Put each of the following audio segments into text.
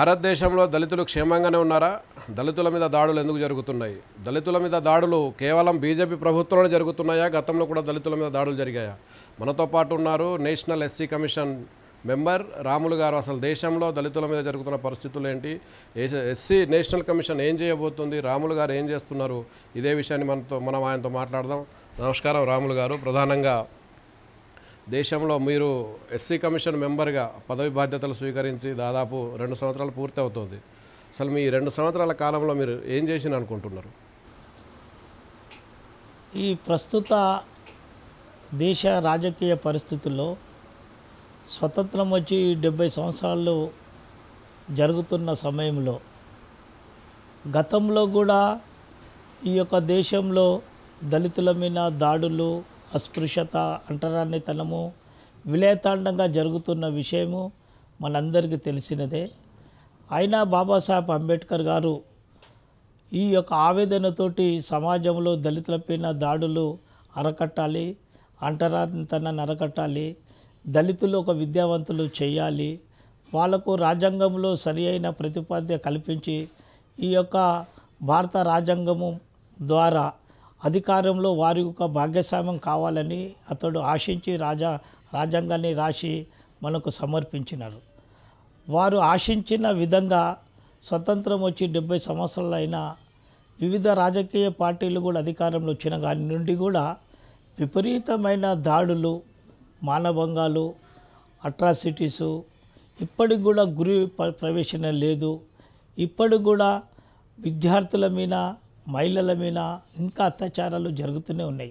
భారతదేశంలో దళితులు క్షేమంగానే ఉన్నారా దళితుల మీద దాడులు ఎందుకు జరుగుతున్నాయి దళితుల మీద దాడులు కేవలం బీజేపీ ప్రభుత్వంలో జరుగుతున్నాయా గతంలో కూడా దళితుల మీద దాడులు జరిగాయా మనతో పాటు ఉన్నారు national SC commission member Ramulu garu అసలు దేశంలో దళితుల మీద జరుగుతున్న పరిస్థితులు ఏంటి ఎస్సీ నేషనల్ కమిషన్ ఏం చేయబోతుంది రాములు గారు ఏం చేస్తున్నారు ఇదే విషయాన్ని మనతో మనం ఆయనతో మాట్లాడదాం నమస్కారం రాములు గారు ప్రధానంగా దేశంలో మీరు ఎస్సీ కమిషన్ మెంబర్గా పదవి బాధ్యతలు స్వీకరించి దాదాపు రెండు సంవత్సరాలు పూర్తి అవుతుంది అసలు మీ రెండు సంవత్సరాల కాలంలో మీరు ఏం చేసిన అనుకుంటున్నారు ఈ ప్రస్తుత దేశ రాజకీయ పరిస్థితుల్లో స్వతంత్రం వచ్చి డెబ్బై సంవత్సరాలు జరుగుతున్న సమయంలో గతంలో కూడా ఈ యొక్క దేశంలో దళితుల మీద దాడులు అస్పృశ్యత అంటరానితనము విలేతాండంగా జరుగుతున్న విషయము మనందరికీ తెలిసినదే అయినా బాబాసాహెబ్ అంబేద్కర్ గారు ఈ యొక్క ఆవేదనతోటి సమాజంలో దళితులపైన దాడులు అరకట్టాలి అంటరానితనాన్ని అరకట్టాలి దళితులు ఒక విద్యావంతులు చేయాలి వాళ్ళకు రాజ్యాంగంలో సరి అయిన ప్రతిపాద్య కల్పించి ఈ యొక్క భారత రాజ్యాంగము ద్వారా అధికారంలో వారి యొక్క భాగ్యస్వామ్యం కావాలని అతడు ఆశించి రాజా రాజ్యాంగాన్ని రాసి మనకు సమర్పించినారు వారు ఆశించిన విధంగా స్వతంత్రం వచ్చి డెబ్బై సంవత్సరాలైనా వివిధ రాజకీయ పార్టీలు కూడా అధికారంలో వచ్చిన దాని నుండి కూడా విపరీతమైన దాడులు మానభంగాలు అట్రాసిటీసు ఇప్పటికి కూడా గురి ప్ర- ప్రవేశన లేదు ఇప్పటికి కూడా విద్యార్థుల మీద మహిళల మీద ఇంకా అత్యాచారాలు జరుగుతూనే ఉన్నాయి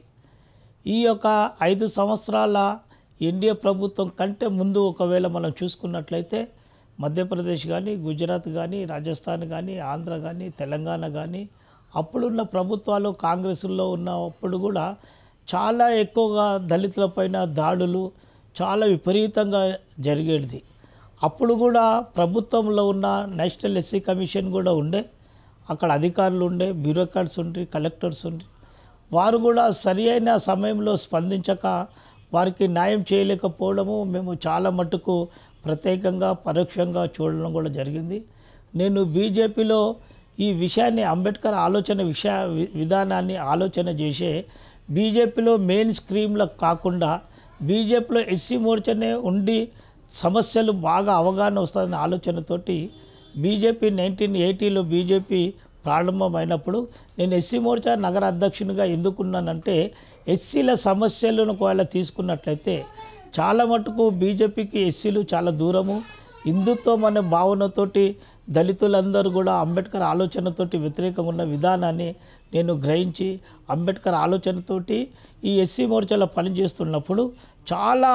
ఈ యొక్క ఐదు సంవత్సరాల ఎన్డీఏ ప్రభుత్వం కంటే ముందు ఒకవేళ మనం చూసుకున్నట్లయితే మధ్యప్రదేశ్ కానీ గుజరాత్ కానీ రాజస్థాన్ కానీ ఆంధ్ర కానీ తెలంగాణ కానీ అప్పుడున్న ప్రభుత్వాలు కాంగ్రెస్లో ఉన్నప్పుడు కూడా చాలా ఎక్కువగా దళితులపైన దాడులు చాలా విపరీతంగా జరిగేది అప్పుడు కూడా ప్రభుత్వంలో ఉన్న నేషనల్ ఎస్సీ కమిషన్ కూడా ఉండే అక్కడ అధికారులు ఉండే బ్యూరోక్రాట్స్ ఉండి కలెక్టర్స్ ఉండి వారు కూడా సరి అయిన సమయంలో స్పందించక వారికి న్యాయం చేయలేకపోవడము మేము చాలా మట్టుకు ప్రత్యేకంగా పరోక్షంగా చూడడం కూడా జరిగింది నేను బీజేపీలో ఈ విషయాన్ని అంబేద్కర్ ఆలోచన విషయ వి- విధానాన్ని ఆలోచన చేసే బీజేపీలో మెయిన్ స్క్రీమ్లో కాకుండా బీజేపీలో ఎస్సీ మోర్చనే ఉండి సమస్యలు బాగా అవగాహన వస్తుందనే ఆలోచనతోటి బీజేపీ నైన్టీన్ ఎయిటీలో బీజేపీ ప్రారంభమైనప్పుడు నేను ఎస్సీ మోర్చా నగర అధ్యక్షునిగా ఎందుకున్నానంటే ఎస్సీల సమస్యలను ఒకవేళ తీసుకున్నట్లయితే చాలా మటుకు బీజేపీకి ఎస్సీలు చాలా దూరము హిందుత్వం అనే భావనతోటి దళితులందరూ కూడా అంబేద్కర్ ఆలోచనతోటి వ్యతిరేకంగా ఉన్న విధానాన్ని నేను గ్రహించి అంబేద్కర్ ఆలోచనతోటి ఈ ఎస్సీ మోర్చాలో పనిచేస్తున్నప్పుడు చాలా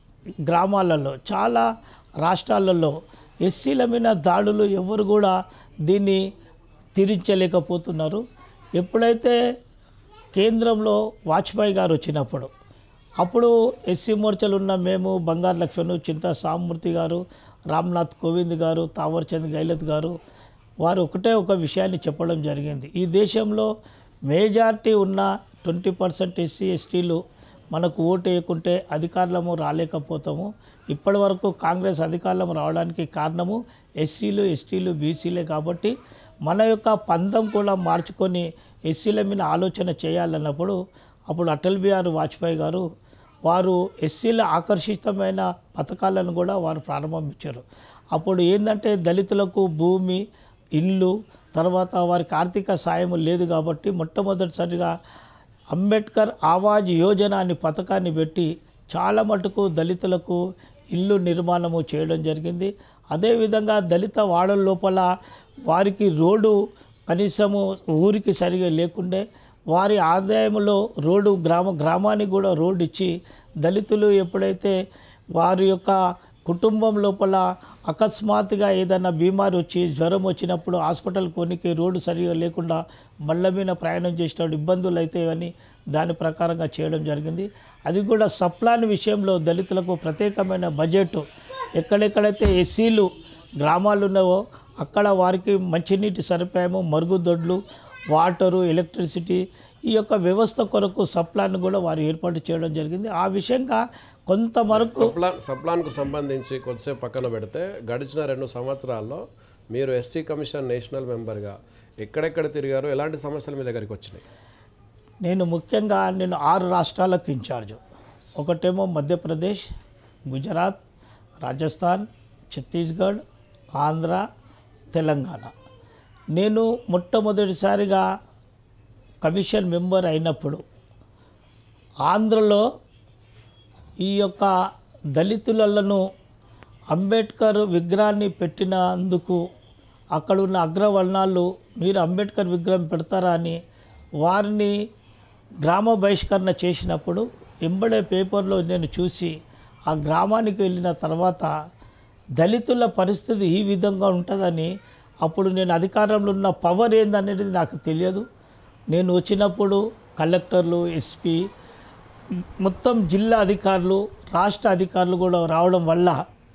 గ్రామాలలో చాలా రాష్ట్రాలలో ఎస్సీల మీద దాడులు ఎవరు కూడా దీన్ని తీరించలేకపోతున్నారు ఎప్పుడైతే కేంద్రంలో వాజ్పేయి గారు వచ్చినప్పుడు అప్పుడు ఎస్సీ మోర్చలు ఉన్న మేము బంగారు లక్ష్మణ్ చింతా సామూర్తి గారు రామ్నాథ్ కోవింద్ గారు తావర్చంద్ గైలత్ గారు వారు ఒకటే ఒక విషయాన్ని చెప్పడం జరిగింది ఈ దేశంలో మేజారిటీ ఉన్న ట్వంటీ పర్సెంట్ ఎస్సీ ఎస్టీలు మనకు ఓటు వేయకుంటే అధికారులము రాలేకపోతాము ఇప్పటి వరకు కాంగ్రెస్ అధికారం రావడానికి కారణము ఎస్సీలు ఎస్టీలు బీసీలే కాబట్టి మన యొక్క పందం కూడా మార్చుకొని ఎస్సీల మీద ఆలోచన చేయాలన్నప్పుడు అప్పుడు అటల్ బిహారీ వాజ్పేయి గారు వారు ఎస్సీల ఆకర్షితమైన పథకాలను కూడా వారు ప్రారంభించారు అప్పుడు ఏంటంటే దళితులకు భూమి ఇల్లు తర్వాత వారికి ఆర్థిక సాయం లేదు కాబట్టి మొట్టమొదటిసారిగా అంబేద్కర్ ఆవాజ్ యోజన అనే పథకాన్ని పెట్టి చాలా మటుకు దళితులకు ఇల్లు నిర్మాణము చేయడం జరిగింది అదేవిధంగా దళిత వాడల లోపల వారికి రోడ్డు కనీసము ఊరికి సరిగా లేకుండే వారి ఆదాయంలో రోడ్డు గ్రామ గ్రామానికి కూడా రోడ్డు ఇచ్చి దళితులు ఎప్పుడైతే వారి యొక్క కుటుంబం లోపల అకస్మాత్తుగా ఏదైనా బీమారి వచ్చి జ్వరం వచ్చినప్పుడు హాస్పిటల్ కొనికి రోడ్డు సరిగా లేకుండా బండ్ల మీద ప్రయాణం చేసేటప్పుడు ఇబ్బందులు అవుతాయని దాని ప్రకారంగా చేయడం జరిగింది అది కూడా సప్లాన్ విషయంలో దళితులకు ప్రత్యేకమైన బడ్జెట్ ఎక్కడెక్కడైతే ఎస్సీలు గ్రామాలు ఉన్నావో అక్కడ వారికి మంచినీటి సదుపాయము మరుగుదొడ్లు వాటరు ఎలక్ట్రిసిటీ ఈ యొక్క వ్యవస్థ కొరకు సప్లాన్ కూడా వారు ఏర్పాటు చేయడం జరిగింది ఆ విషయంగా కొంతవరకు సప్లాన్ సప్లాన్కు సంబంధించి కొద్దిసేపు పక్కన పెడితే గడిచిన రెండు సంవత్సరాల్లో మీరు ఎస్సీ కమిషన్ నేషనల్ మెంబర్గా ఎక్కడెక్కడ తిరిగారు ఎలాంటి సమస్యలు మీ దగ్గరికి వచ్చినాయి నేను ముఖ్యంగా నేను ఆరు రాష్ట్రాలకు ఇన్ఛార్జ్ ఒకటేమో మధ్యప్రదేశ్ గుజరాత్ రాజస్థాన్ ఛత్తీస్గఢ్ ఆంధ్ర తెలంగాణ నేను మొట్టమొదటిసారిగా కమిషన్ మెంబర్ అయినప్పుడు ఆంధ్రలో ఈ యొక్క దళితులను అంబేద్కర్ విగ్రహాన్ని పెట్టినందుకు అక్కడ ఉన్న అగ్రవర్ణాలు మీరు అంబేద్కర్ విగ్రహం పెడతారా అని వారిని గ్రామ బహిష్కరణ చేసినప్పుడు ఎంబడే పేపర్లో నేను చూసి ఆ గ్రామానికి వెళ్ళిన తర్వాత దళితుల పరిస్థితి ఈ విధంగా ఉంటుందని అప్పుడు నేను అధికారంలో ఉన్న పవర్ ఏందనేది నాకు తెలియదు నేను వచ్చినప్పుడు కలెక్టర్లు ఎస్పీ మొత్తం జిల్లా అధికారులు రాష్ట్ర అధికారులు కూడా రావడం వల్ల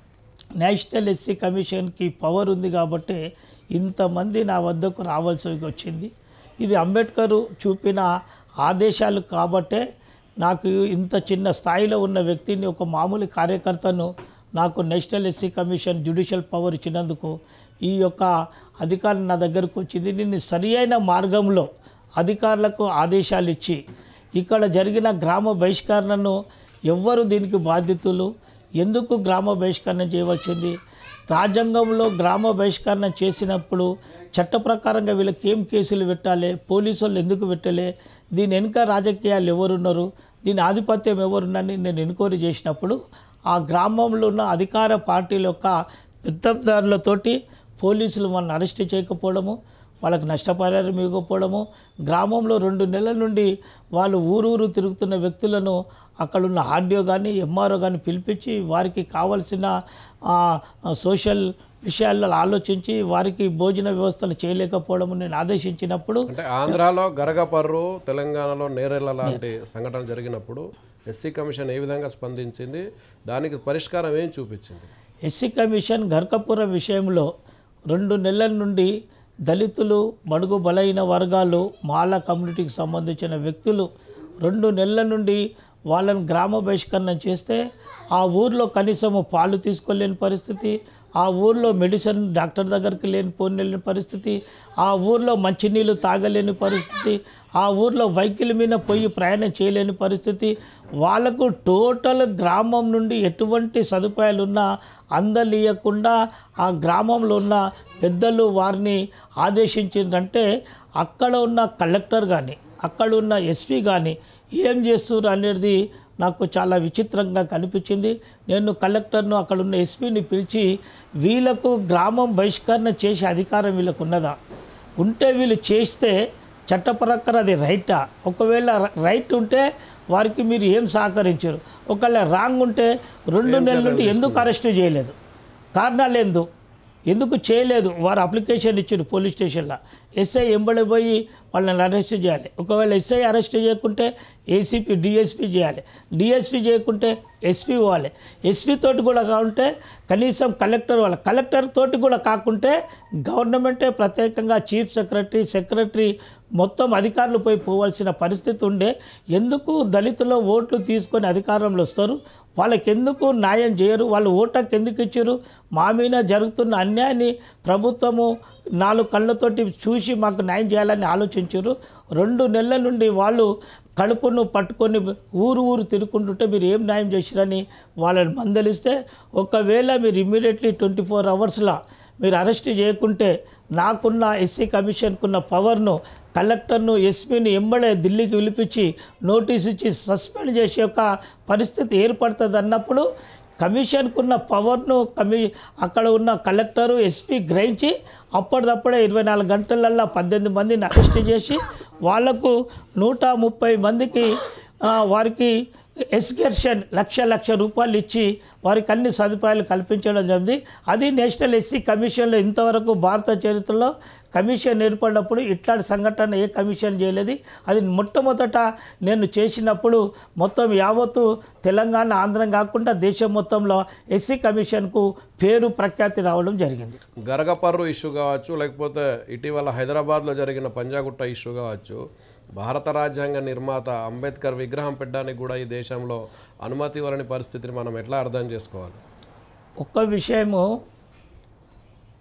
నేషనల్ ఎస్సీ కమిషన్కి పవర్ ఉంది కాబట్టి ఇంతమంది నా వద్దకు రావాల్సి వచ్చింది ఇది అంబేద్కర్ చూపిన ఆదేశాలు కాబట్టే నాకు ఇంత చిన్న స్థాయిలో ఉన్న వ్యక్తిని ఒక మామూలు కార్యకర్తను నాకు national SC commission judicial power ఇచ్చినందుకు ఈ యొక్క అధికారం నా దగ్గరకు వచ్చింది నేను సరి అయిన మార్గంలో అధికారులకు ఆదేశాలు ఇచ్చి ఇక్కడ జరిగిన గ్రామ బహిష్కరణను ఎవ్వరు దీనికి బాధ్యతలు ఎందుకు గ్రామ బహిష్కరణ చేయవచ్చింది రాజ్యాంగంలో గ్రామ బహిష్కరణ చేసినప్పుడు చట్ట ప్రకారంగా వీళ్ళకి ఏం కేసులు పెట్టాలి పోలీసు వాళ్ళు ఎందుకు పెట్టలే దీని వెనుక రాజకీయాలు ఎవరున్నారు దీని ఆధిపత్యం ఎవరున్నని నేను ఎన్క్వైరీ చేసినప్పుడు ఆ గ్రామంలో ఉన్న అధికార పార్టీల యొక్క పెద్దదారులతోటి పోలీసులు మనల్ని అరెస్ట్ చేయకపోవడము వాళ్ళకి నష్టపరిహారం ఇవ్వకపోవడము గ్రామంలో రెండు నెలల నుండి వాళ్ళు ఊరూరు తిరుగుతున్న వ్యక్తులను అక్కడున్న ఆర్డియో కానీ ఎంఆర్ఓ కానీ పిలిపించి వారికి కావలసిన ఆ, సోషల్ విషయాల్లో ఆలోచించి వారికి భోజన వ్యవస్థలు చేయలేకపోవడము నేను ఆదేశించినప్పుడు అంటే ఆంధ్రాలో గరగపర్రు తెలంగాణలో నేరెళ్ళ లాంటి సంఘటనలు జరిగినప్పుడు ఎస్సీ కమిషన్ ఏ విధంగా స్పందించింది దానికి పరిష్కారం ఏం చూపించింది ఎస్సీ కమిషన్ గర్కపురం విషయంలో రెండు నెలల నుండి దళితులు బడుగు బలైన వర్గాలు మాల కమ్యూనిటీకి సంబంధించిన వ్యక్తులు రెండు నెలల నుండి వాళ్ళని గ్రామ బహిష్కరణ చేస్తే ఆ ఊర్లో కనీసము పాలు తీసుకోలేని పరిస్థితి ఆ ఊర్లో మెడిసిన్ డాక్టర్ దగ్గరికి లేని పోలేని పరిస్థితి ఆ ఊర్లో మంచినీళ్ళు తాగలేని పరిస్థితి ఆ ఊర్లో వెహికల్ మీద పోయి ప్రయాణం చేయలేని పరిస్థితి వాళ్ళకు టోటల్ గ్రామం నుండి ఎటువంటి సదుపాయాలు ఉన్నా అందలియకుండా ఆ గ్రామంలో ఉన్న పెద్దలు వారిని ఆదేశించిందంటే అక్కడ ఉన్న కలెక్టర్ కానీ అక్కడ ఉన్న ఎస్పీ కానీ ఏం చేస్తున్నారు అనేది నాకు చాలా విచిత్రంగా కనిపించింది నేను కలెక్టర్ను అక్కడ ఉన్న ఎస్పీని పిలిచి వీళ్ళకు గ్రామం బహిష్కరణ చేసే అధికారం వీళ్ళకు ఉన్నదా ఉంటే వీళ్ళు చేస్తే చట్ట ప్రకారం అది రైటా ఒకవేళ ర- రైట్ ఉంటే వారికి మీరు ఏం సహకరించారు ఒకవేళ రాంగ్ ఉంటే రెండు నెలల నుండి ఎందుకు అరెస్ట్ చేయలేదు కారణాలు ఎందు ఎందుకు చేయలేదు వారు అప్లికేషన్ ఇచ్చారు పోలీస్ స్టేషన్లో ఎస్ఐ ఎంబడి పోయి వాళ్ళని అరెస్ట్ చేయాలి ఒకవేళ ఎస్ఐ అరెస్ట్ చేయకుంటే ఏసీపీ డిఎస్పీ చేయాలి డిఎస్పీ చేయకుంటే ఎస్పీ పోవాలి ఎస్పీ తోటి కూడా కాకుంటే కనీసం కలెక్టర్ వాళ్ళ కలెక్టర్ తోటి కూడా కాకుంటే గవర్నమెంటే ప్రత్యేకంగా చీఫ్ సెక్రటరీ సెక్రటరీ మొత్తం అధికారులు పోయి పోవాల్సిన పరిస్థితి ఉండే ఎందుకు దళితుల ఓట్లు తీసుకొని అధికారంలో వస్తారు వాళ్ళకి ఎందుకు న్యాయం చేయరు వాళ్ళు ఓటకు ఎందుకు ఇచ్చారు మా మీద జరుగుతున్న అన్యాయాన్ని ప్రభుత్వము నాలుగు కళ్ళతోటి చూసి మాకు న్యాయం చేయాలని ఆలోచించారు రెండు నెలల నుండి వాళ్ళు కడుపును పట్టుకొని ఊరు ఊరు తిరుగుకుంటుంటే మీరు ఏం న్యాయం చేసిరని వాళ్ళని మందలిస్తే ఒకవేళ మీరు ఇమ్మీడియట్లీ ట్వంటీ ఫోర్ అవర్స్లో మీరు అరెస్ట్ చేయకుంటే నాకున్న ఎస్సీ కమిషన్కున్న పవర్ను కలెక్టర్ను ఎస్పీని ఎంబడే ఢిల్లీకి పిలిపించి నోటీస్ ఇచ్చి సస్పెండ్ చేసే ఒక పరిస్థితి ఏర్పడుతుంది అన్నప్పుడు కమిషన్కున్న పవర్ను కమి అక్కడ ఉన్న కలెక్టరు ఎస్పీ గ్రహించి అప్పటిదప్పుడే ఇరవై నాలుగు గంటలల్లో పద్దెనిమిది మందిని అరెస్ట్ చేసి వాళ్లకు నూట ముప్పై మందికి ఆ, వారికి ఎస్కర్షన్ లక్ష లక్ష రూపాయలు ఇచ్చి వారికి అన్ని సదుపాయాలు కల్పించడం జరిగింది అది నేషనల్ ఎస్సీ కమిషన్లో ఇంతవరకు భారత చరిత్రలో కమిషన్ ఏర్పడినప్పుడు ఇట్లాంటి సంఘటన ఏ కమిషన్ చేయలేదు అది మొట్టమొదట నేను చేసినప్పుడు మొత్తం యావత్తు తెలంగాణ ఆంధ్రం కాకుండా దేశం మొత్తంలో ఎస్సీ కమిషన్కు పేరు ప్రఖ్యాతి రావడం జరిగింది గరగపర్రు ఇష్యూ కావచ్చు లేకపోతే ఇటీవల హైదరాబాద్లో జరిగిన పంజాగుట్ట ఇష్యూ కావచ్చు భారత రాజ్యాంగ నిర్మాత అంబేద్కర్ విగ్రహం పెట్టడానికి కూడా ఈ దేశంలో అనుమతి ఇవ్వని పరిస్థితిని మనం ఎట్లా అర్థం చేసుకోవాలి ఒక్క విషయము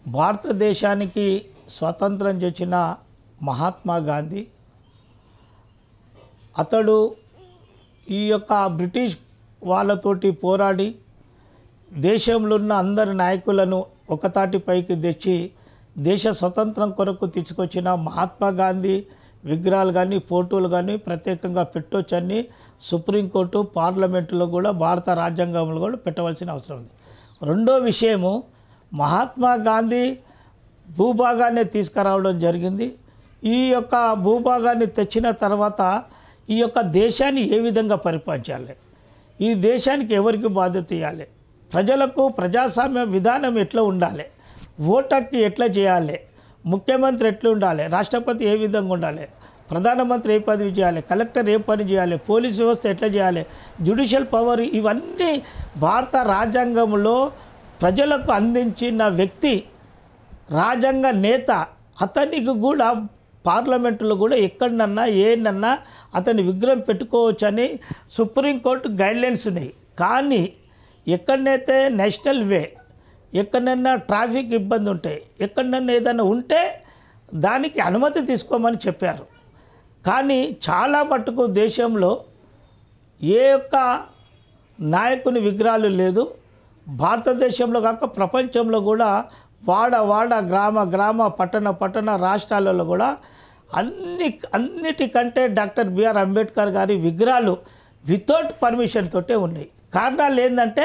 భారతదేశానికి స్వతంత్రం తెచ్చిన మహాత్మా గాంధీ అతడు ఈ యొక్క బ్రిటిష్ వాళ్ళతోటి పోరాడి దేశంలో ఉన్న అందరి నాయకులను ఒకతాటిపైకి తెచ్చి దేశ స్వతంత్రం కొరకు తీసుకొచ్చిన మహాత్మా గాంధీ విగ్రహాలు కానీ ఫోటోలు కానీ ప్రత్యేకంగా పెట్టొచ్చని సుప్రీంకోర్టు పార్లమెంటులో కూడా భారత రాజ్యాంగంలో కూడా పెట్టవలసిన అవసరం ఉంది రెండో విషయము మహాత్మా గాంధీ భూభాగాన్ని తీసుకురావడం జరిగింది ఈ యొక్క భూభాగాన్ని తెచ్చిన తర్వాత ఈ యొక్క దేశాన్ని ఏ విధంగా పరిపాలించాలి ఈ దేశానికి ఎవరికి బాధ్యత ఇవ్వాలి ప్రజలకు ప్రజాస్వామ్య విధానం ఎట్లా ఉండాలి ఓటక్కి ఎట్లా చేయాలి ముఖ్యమంత్రి ఎట్లా ఉండాలి రాష్ట్రపతి ఏ విధంగా ఉండాలి ప్రధానమంత్రి ఏ పదవి చేయాలి కలెక్టర్ ఏ పని చేయాలి పోలీస్ వ్యవస్థ ఎట్లా చేయాలి జ్యుడిషియల్ పవర్ ఇవన్నీ భారత రాజ్యాంగంలో ప్రజలకు అందించిన వ్యక్తి రాజ్యాంగ నేత అతనికి కూడా పార్లమెంటులో కూడా ఎక్కడనన్నా ఏనన్నా అతని విగ్రహం పెట్టుకోవచ్చని సుప్రీంకోర్టు గైడ్లైన్స్ ఉన్నాయి కానీ ఎక్కడనైతే నేషనల్ వే ఎక్కడైనా ట్రాఫిక్ ఇబ్బంది ఉంటాయి ఎక్కడైనా ఏదైనా ఉంటే దానికి అనుమతి తీసుకోమని చెప్పారు కానీ చాలా మటుకు దేశంలో ఏ యొక్క నాయకుని విగ్రహాలు లేదు భారతదేశంలో కాక ప్రపంచంలో కూడా వాడ వాడ గ్రామ గ్రామ పట్టణ పట్టణ రాష్ట్రాలలో కూడా అన్ని అన్నిటికంటే డాక్టర్ బిఆర్ అంబేద్కర్ గారి విగ్రహాలు వితౌట్ పర్మిషన్ తోటే ఉన్నాయి కారణాలు ఏంటంటే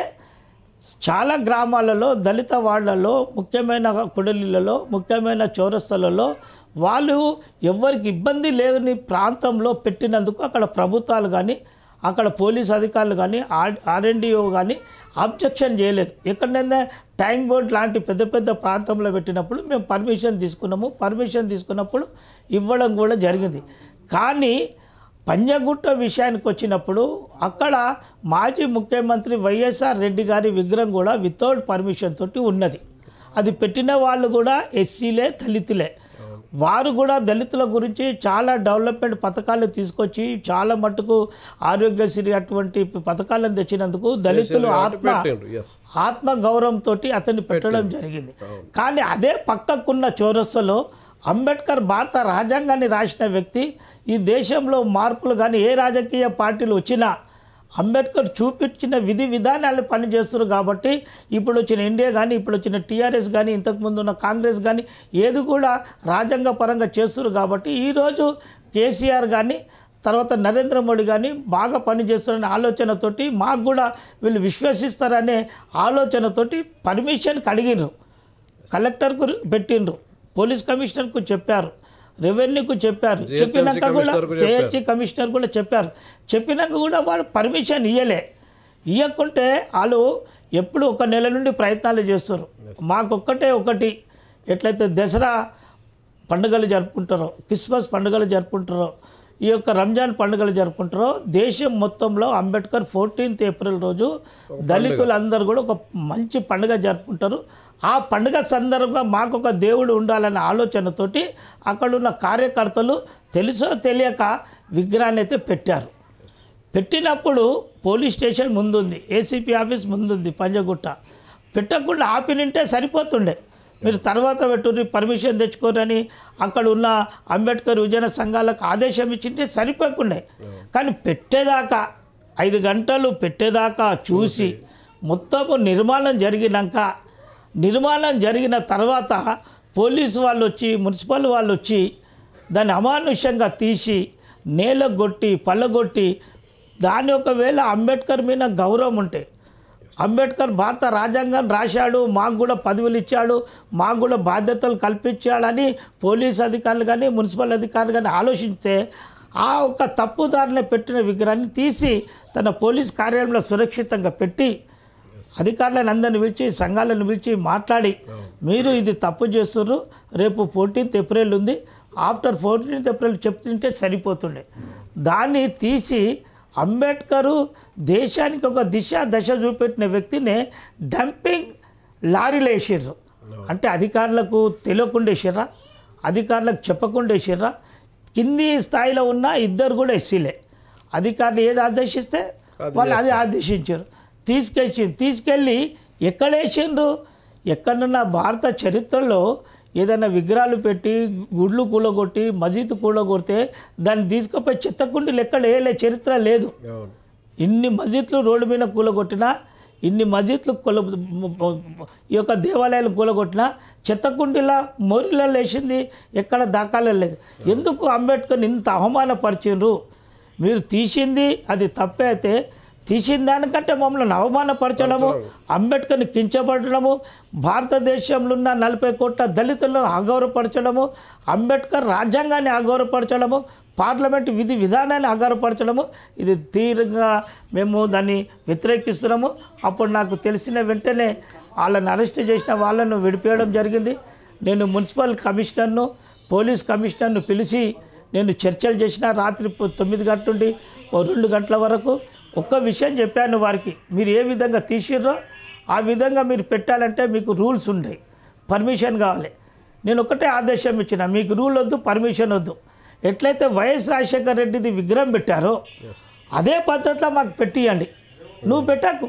చాలా గ్రామాలలో దళిత వాళ్ళలో ముఖ్యమైన కుడలిలలో ముఖ్యమైన చౌరస్తలలో వాళ్ళు ఎవరికి ఇబ్బంది లేని ప్రాంతంలో పెట్టినందుకు అక్కడ ప్రభుత్వాలు కానీ అక్కడ పోలీస్ అధికారులు కానీ ఆర్ ఆర్ఎన్డిఓ కానీ అబ్జెక్షన్ చేయలేదు ఎక్కడైనా ట్యాంక్ బోర్డ్ లాంటి పెద్ద పెద్ద ప్రాంతంలో పెట్టినప్పుడు మేము పర్మిషన్ తీసుకున్నాము పర్మిషన్ తీసుకున్నప్పుడు ఇవ్వడం కూడా జరిగింది కానీ పంజగుట్ట విషయానికి వచ్చినప్పుడు అక్కడ మాజీ ముఖ్యమంత్రి వైఎస్ఆర్ రెడ్డి గారి విగ్రహం కూడా వితౌట్ పర్మిషన్ తోటి ఉన్నది అది పెట్టిన వాళ్ళు కూడా ఎస్సీలే దళితులే వారు కూడా దళితుల గురించి చాలా డెవలప్మెంట్ పథకాలు తీసుకొచ్చి చాలా మట్టుకు ఆరోగ్యశ్రీ అటువంటి పథకాలను తెచ్చినందుకు దళితులు ఆత్మ పెట్టిండ్రు ఎస్ ఆత్మ గౌరవంతో అతన్ని పెట్టడం జరిగింది కానీ అదే పక్కకున్న చౌరస్తలో అంబేద్కర్ భారత రాజ్యాంగాన్ని రాసిన వ్యక్తి ఈ దేశంలో మార్పులు కానీ ఏ రాజకీయ పార్టీలు వచ్చినా అంబేద్కర్ చూపించిన విధి విధానాలు పనిచేస్తున్నారు కాబట్టి ఇప్పుడు వచ్చిన ఇండియా కానీ ఇప్పుడు వచ్చిన టీఆర్ఎస్ కానీ ఇంతకుముందు ఉన్న కాంగ్రెస్ కానీ ఏది కూడా రాజ్యాంగ పరంగా చేస్తున్నారు కాబట్టి ఈరోజు కేసీఆర్ కానీ తర్వాత నరేంద్ర మోడీ కానీ బాగా పనిచేస్తారనే ఆలోచనతోటి మాకు కూడా వీళ్ళు విశ్వసిస్తారనే ఆలోచనతోటి పర్మిషన్కి అడిగిర్రు కలెక్టర్కు పెట్టిండ్రు పోలీస్ కమిషనర్కు చెప్పారు రెవెన్యూకు చెప్పారు GHMC చెప్పినాక కూడా కమిషనర్కు సిహెచ్ కమిషనర్ కూడా చెప్పారు చెప్పినాక కూడా వాడు పర్మిషన్ ఇవ్వలే ఇవ్వకుంటే వాళ్ళు ఎప్పుడు ఒక నెల నుండి ప్రయత్నాలు చేస్తారు మాకొక్కటే ఒకటి ఎట్లయితే దసరా పండుగలు జరుపుకుంటారో క్రిస్మస్ పండుగలు జరుపుకుంటారో ఈ యొక్క రంజాన్ పండుగలు జరుపుకుంటారో దేశం మొత్తంలో అంబేద్కర్ ఫోర్టీన్త్ ఏప్రిల్ రోజు దళితులందరూ కూడా ఒక మంచి పండుగ జరుపుకుంటారు ఆ పండుగ సందర్భంగా మాకు ఒక దేవుడు ఉండాలనే ఆలోచనతోటి అక్కడున్న కార్యకర్తలు తెలుసో తెలియక విగ్రహాన్ని అయితే పెట్టారు పెట్టినప్పుడు పోలీస్ స్టేషన్ ముందుంది ఏసీపీ ఆఫీస్ ముందుంది పంజగుట్ట పెట్టకుండా ఆపినింటే సరిపోతుండే మీరు తర్వాత పెట్టుర్రి పర్మిషన్ తెచ్చుకోరని అక్కడ ఉన్న అంబేద్కర్ విజయన సంఘాలకు ఆదేశం ఇచ్చింటే సరిపోకుండే కానీ పెట్టేదాకా ఐదు గంటలు పెట్టేదాకా చూసి మొత్తము నిర్మాణం జరిగినాక నిర్మాణం జరిగిన తర్వాత పోలీసు వాళ్ళు వచ్చి మున్సిపల్ వాళ్ళు వచ్చి దాన్ని అమానుష్యంగా తీసి నేలగొట్టి పళ్ళగొట్టి దాని ఒకవేళ అంబేద్కర్ మీద గౌరవం ఉంటే అంబేద్కర్ భారత రాజ్యాంగం రాశాడు మాకు కూడా పదవులు ఇచ్చాడు మాకు కూడా బాధ్యతలు కల్పించాడని పోలీస్ అధికారులు కానీ మున్సిపల్ అధికారులు కానీ ఆలోచిస్తే ఆ ఒక తప్పుదారిని పెట్టిన విగ్రహాన్ని తీసి తన పోలీస్ కార్యాలయంలో సురక్షితంగా పెట్టి అధికారులను అందరిని పిలిచి సంఘాలను పిలిచి మాట్లాడి మీరు ఇది తప్పు చేస్తున్నారు రేపు ఫోర్టీన్త్ ఏప్రిల్ ఉంది ఆఫ్టర్ ఫోర్టీన్త్ ఏప్రిల్ చెప్తుంటే సరిపోతుండే దాన్ని తీసి అంబేద్కరు దేశానికి ఒక దిశ దశ చూపెట్టిన వ్యక్తిని డంపింగ్ లారీలు వేసిర్రు అంటే అధికారులకు తెలియకుండా వేసిర్రా అధికారులకు చెప్పకుండా వేసిర్రా కింది స్థాయిలో ఉన్న ఇద్దరు కూడా ఎస్సీలే అధికారులు ఏది ఆదేశిస్తే వాళ్ళు అది ఆదేశించారు తీసుకెళ్ళి తీసుకెళ్ళి ఎక్కడ వేసిండ్రు ఎక్కడన్నా భారత చరిత్రలో ఏదైనా విగ్రహాలు పెట్టి గుడ్లు కూలగొట్టి మజీద్ కూలగొడితే దాన్ని తీసుకుపోయి చెత్తకుండి లెక్కలు వేయలే చరిత్ర లేదు అవును ఇన్ని మస్జిద్లు రోడ్డు మీద కూలగొట్టినా ఇన్ని మస్జిద్లు కూల ఈ యొక్క దేవాలయాలు కూలగొట్టినా చెత్తకుండిలా మోరిలో లేచింది ఎక్కడ దాఖలా లేదు ఎందుకు అంబేద్కర్ని ఇంత అవమానపరిచిండ్రు మీరు తీసింది అది తప్పే అయితే తీసిన దానికంటే మమ్మల్ని అవమానపరచడము అంబేద్కర్ని కించబడము భారతదేశంలో ఉన్న నలభై కోట్ల దళితులను అగౌరవపరచడము అంబేద్కర్ రాజ్యాంగాన్ని అగౌరవపరచడము పార్లమెంట్ విధి విధానాన్ని అగౌరవపరచడము ఇది తీవ్రంగా మేము దాన్ని వ్యతిరేకిస్తున్నాము అప్పుడు నాకు తెలిసిన వెంటనే వాళ్ళని అరెస్ట్ చేసిన వాళ్ళను విడిపేయడం జరిగింది నేను మున్సిపల్ కమిషనర్ను పోలీస్ కమిషనర్ను పిలిచి నేను చర్చలు చేసిన రాత్రి పొ- తొమ్మిది గంటల నుండి ఓ రెండు గంటల వరకు ఒక్క విషయం చెప్పాను వారికి మీరు ఏ విధంగా తీసిర్రో ఆ విధంగా మీరు పెట్టాలంటే మీకు రూల్స్ ఉంటాయి పర్మిషన్ కావాలి నేను ఒకటే ఆదేశం ఇచ్చిన మీకు రూల్ వద్దు పర్మిషన్ వద్దు ఎట్లయితే వైఎస్ రాజశేఖర రెడ్డిది విగ్రహం పెట్టారో ఎస్ అదే పద్ధతిలో మాకు పెట్టియండి నువ్వు పెట్టకు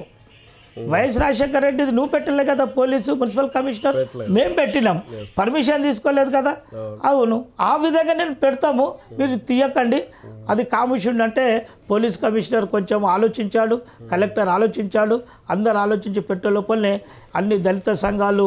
వైఎస్ రాజశేఖర రెడ్డిది నువ్వు పెట్టలే కదా పోలీసు మున్సిపల్ కమిషనర్ పెట్టలేదు. మేము పెట్టినాం పర్మిషన్ తీసుకోలేదు కదా అవును ఆ విధంగా నేను పెడతాము మీరు తీయకండి అది కాముషుడు అంటే పోలీస్ కమిషనర్ కొంచెం ఆలోచించాడు కలెక్టర్ ఆలోచించాడు అందరు ఆలోచించి పెట్టే లోపలనే అన్ని దళిత సంఘాలు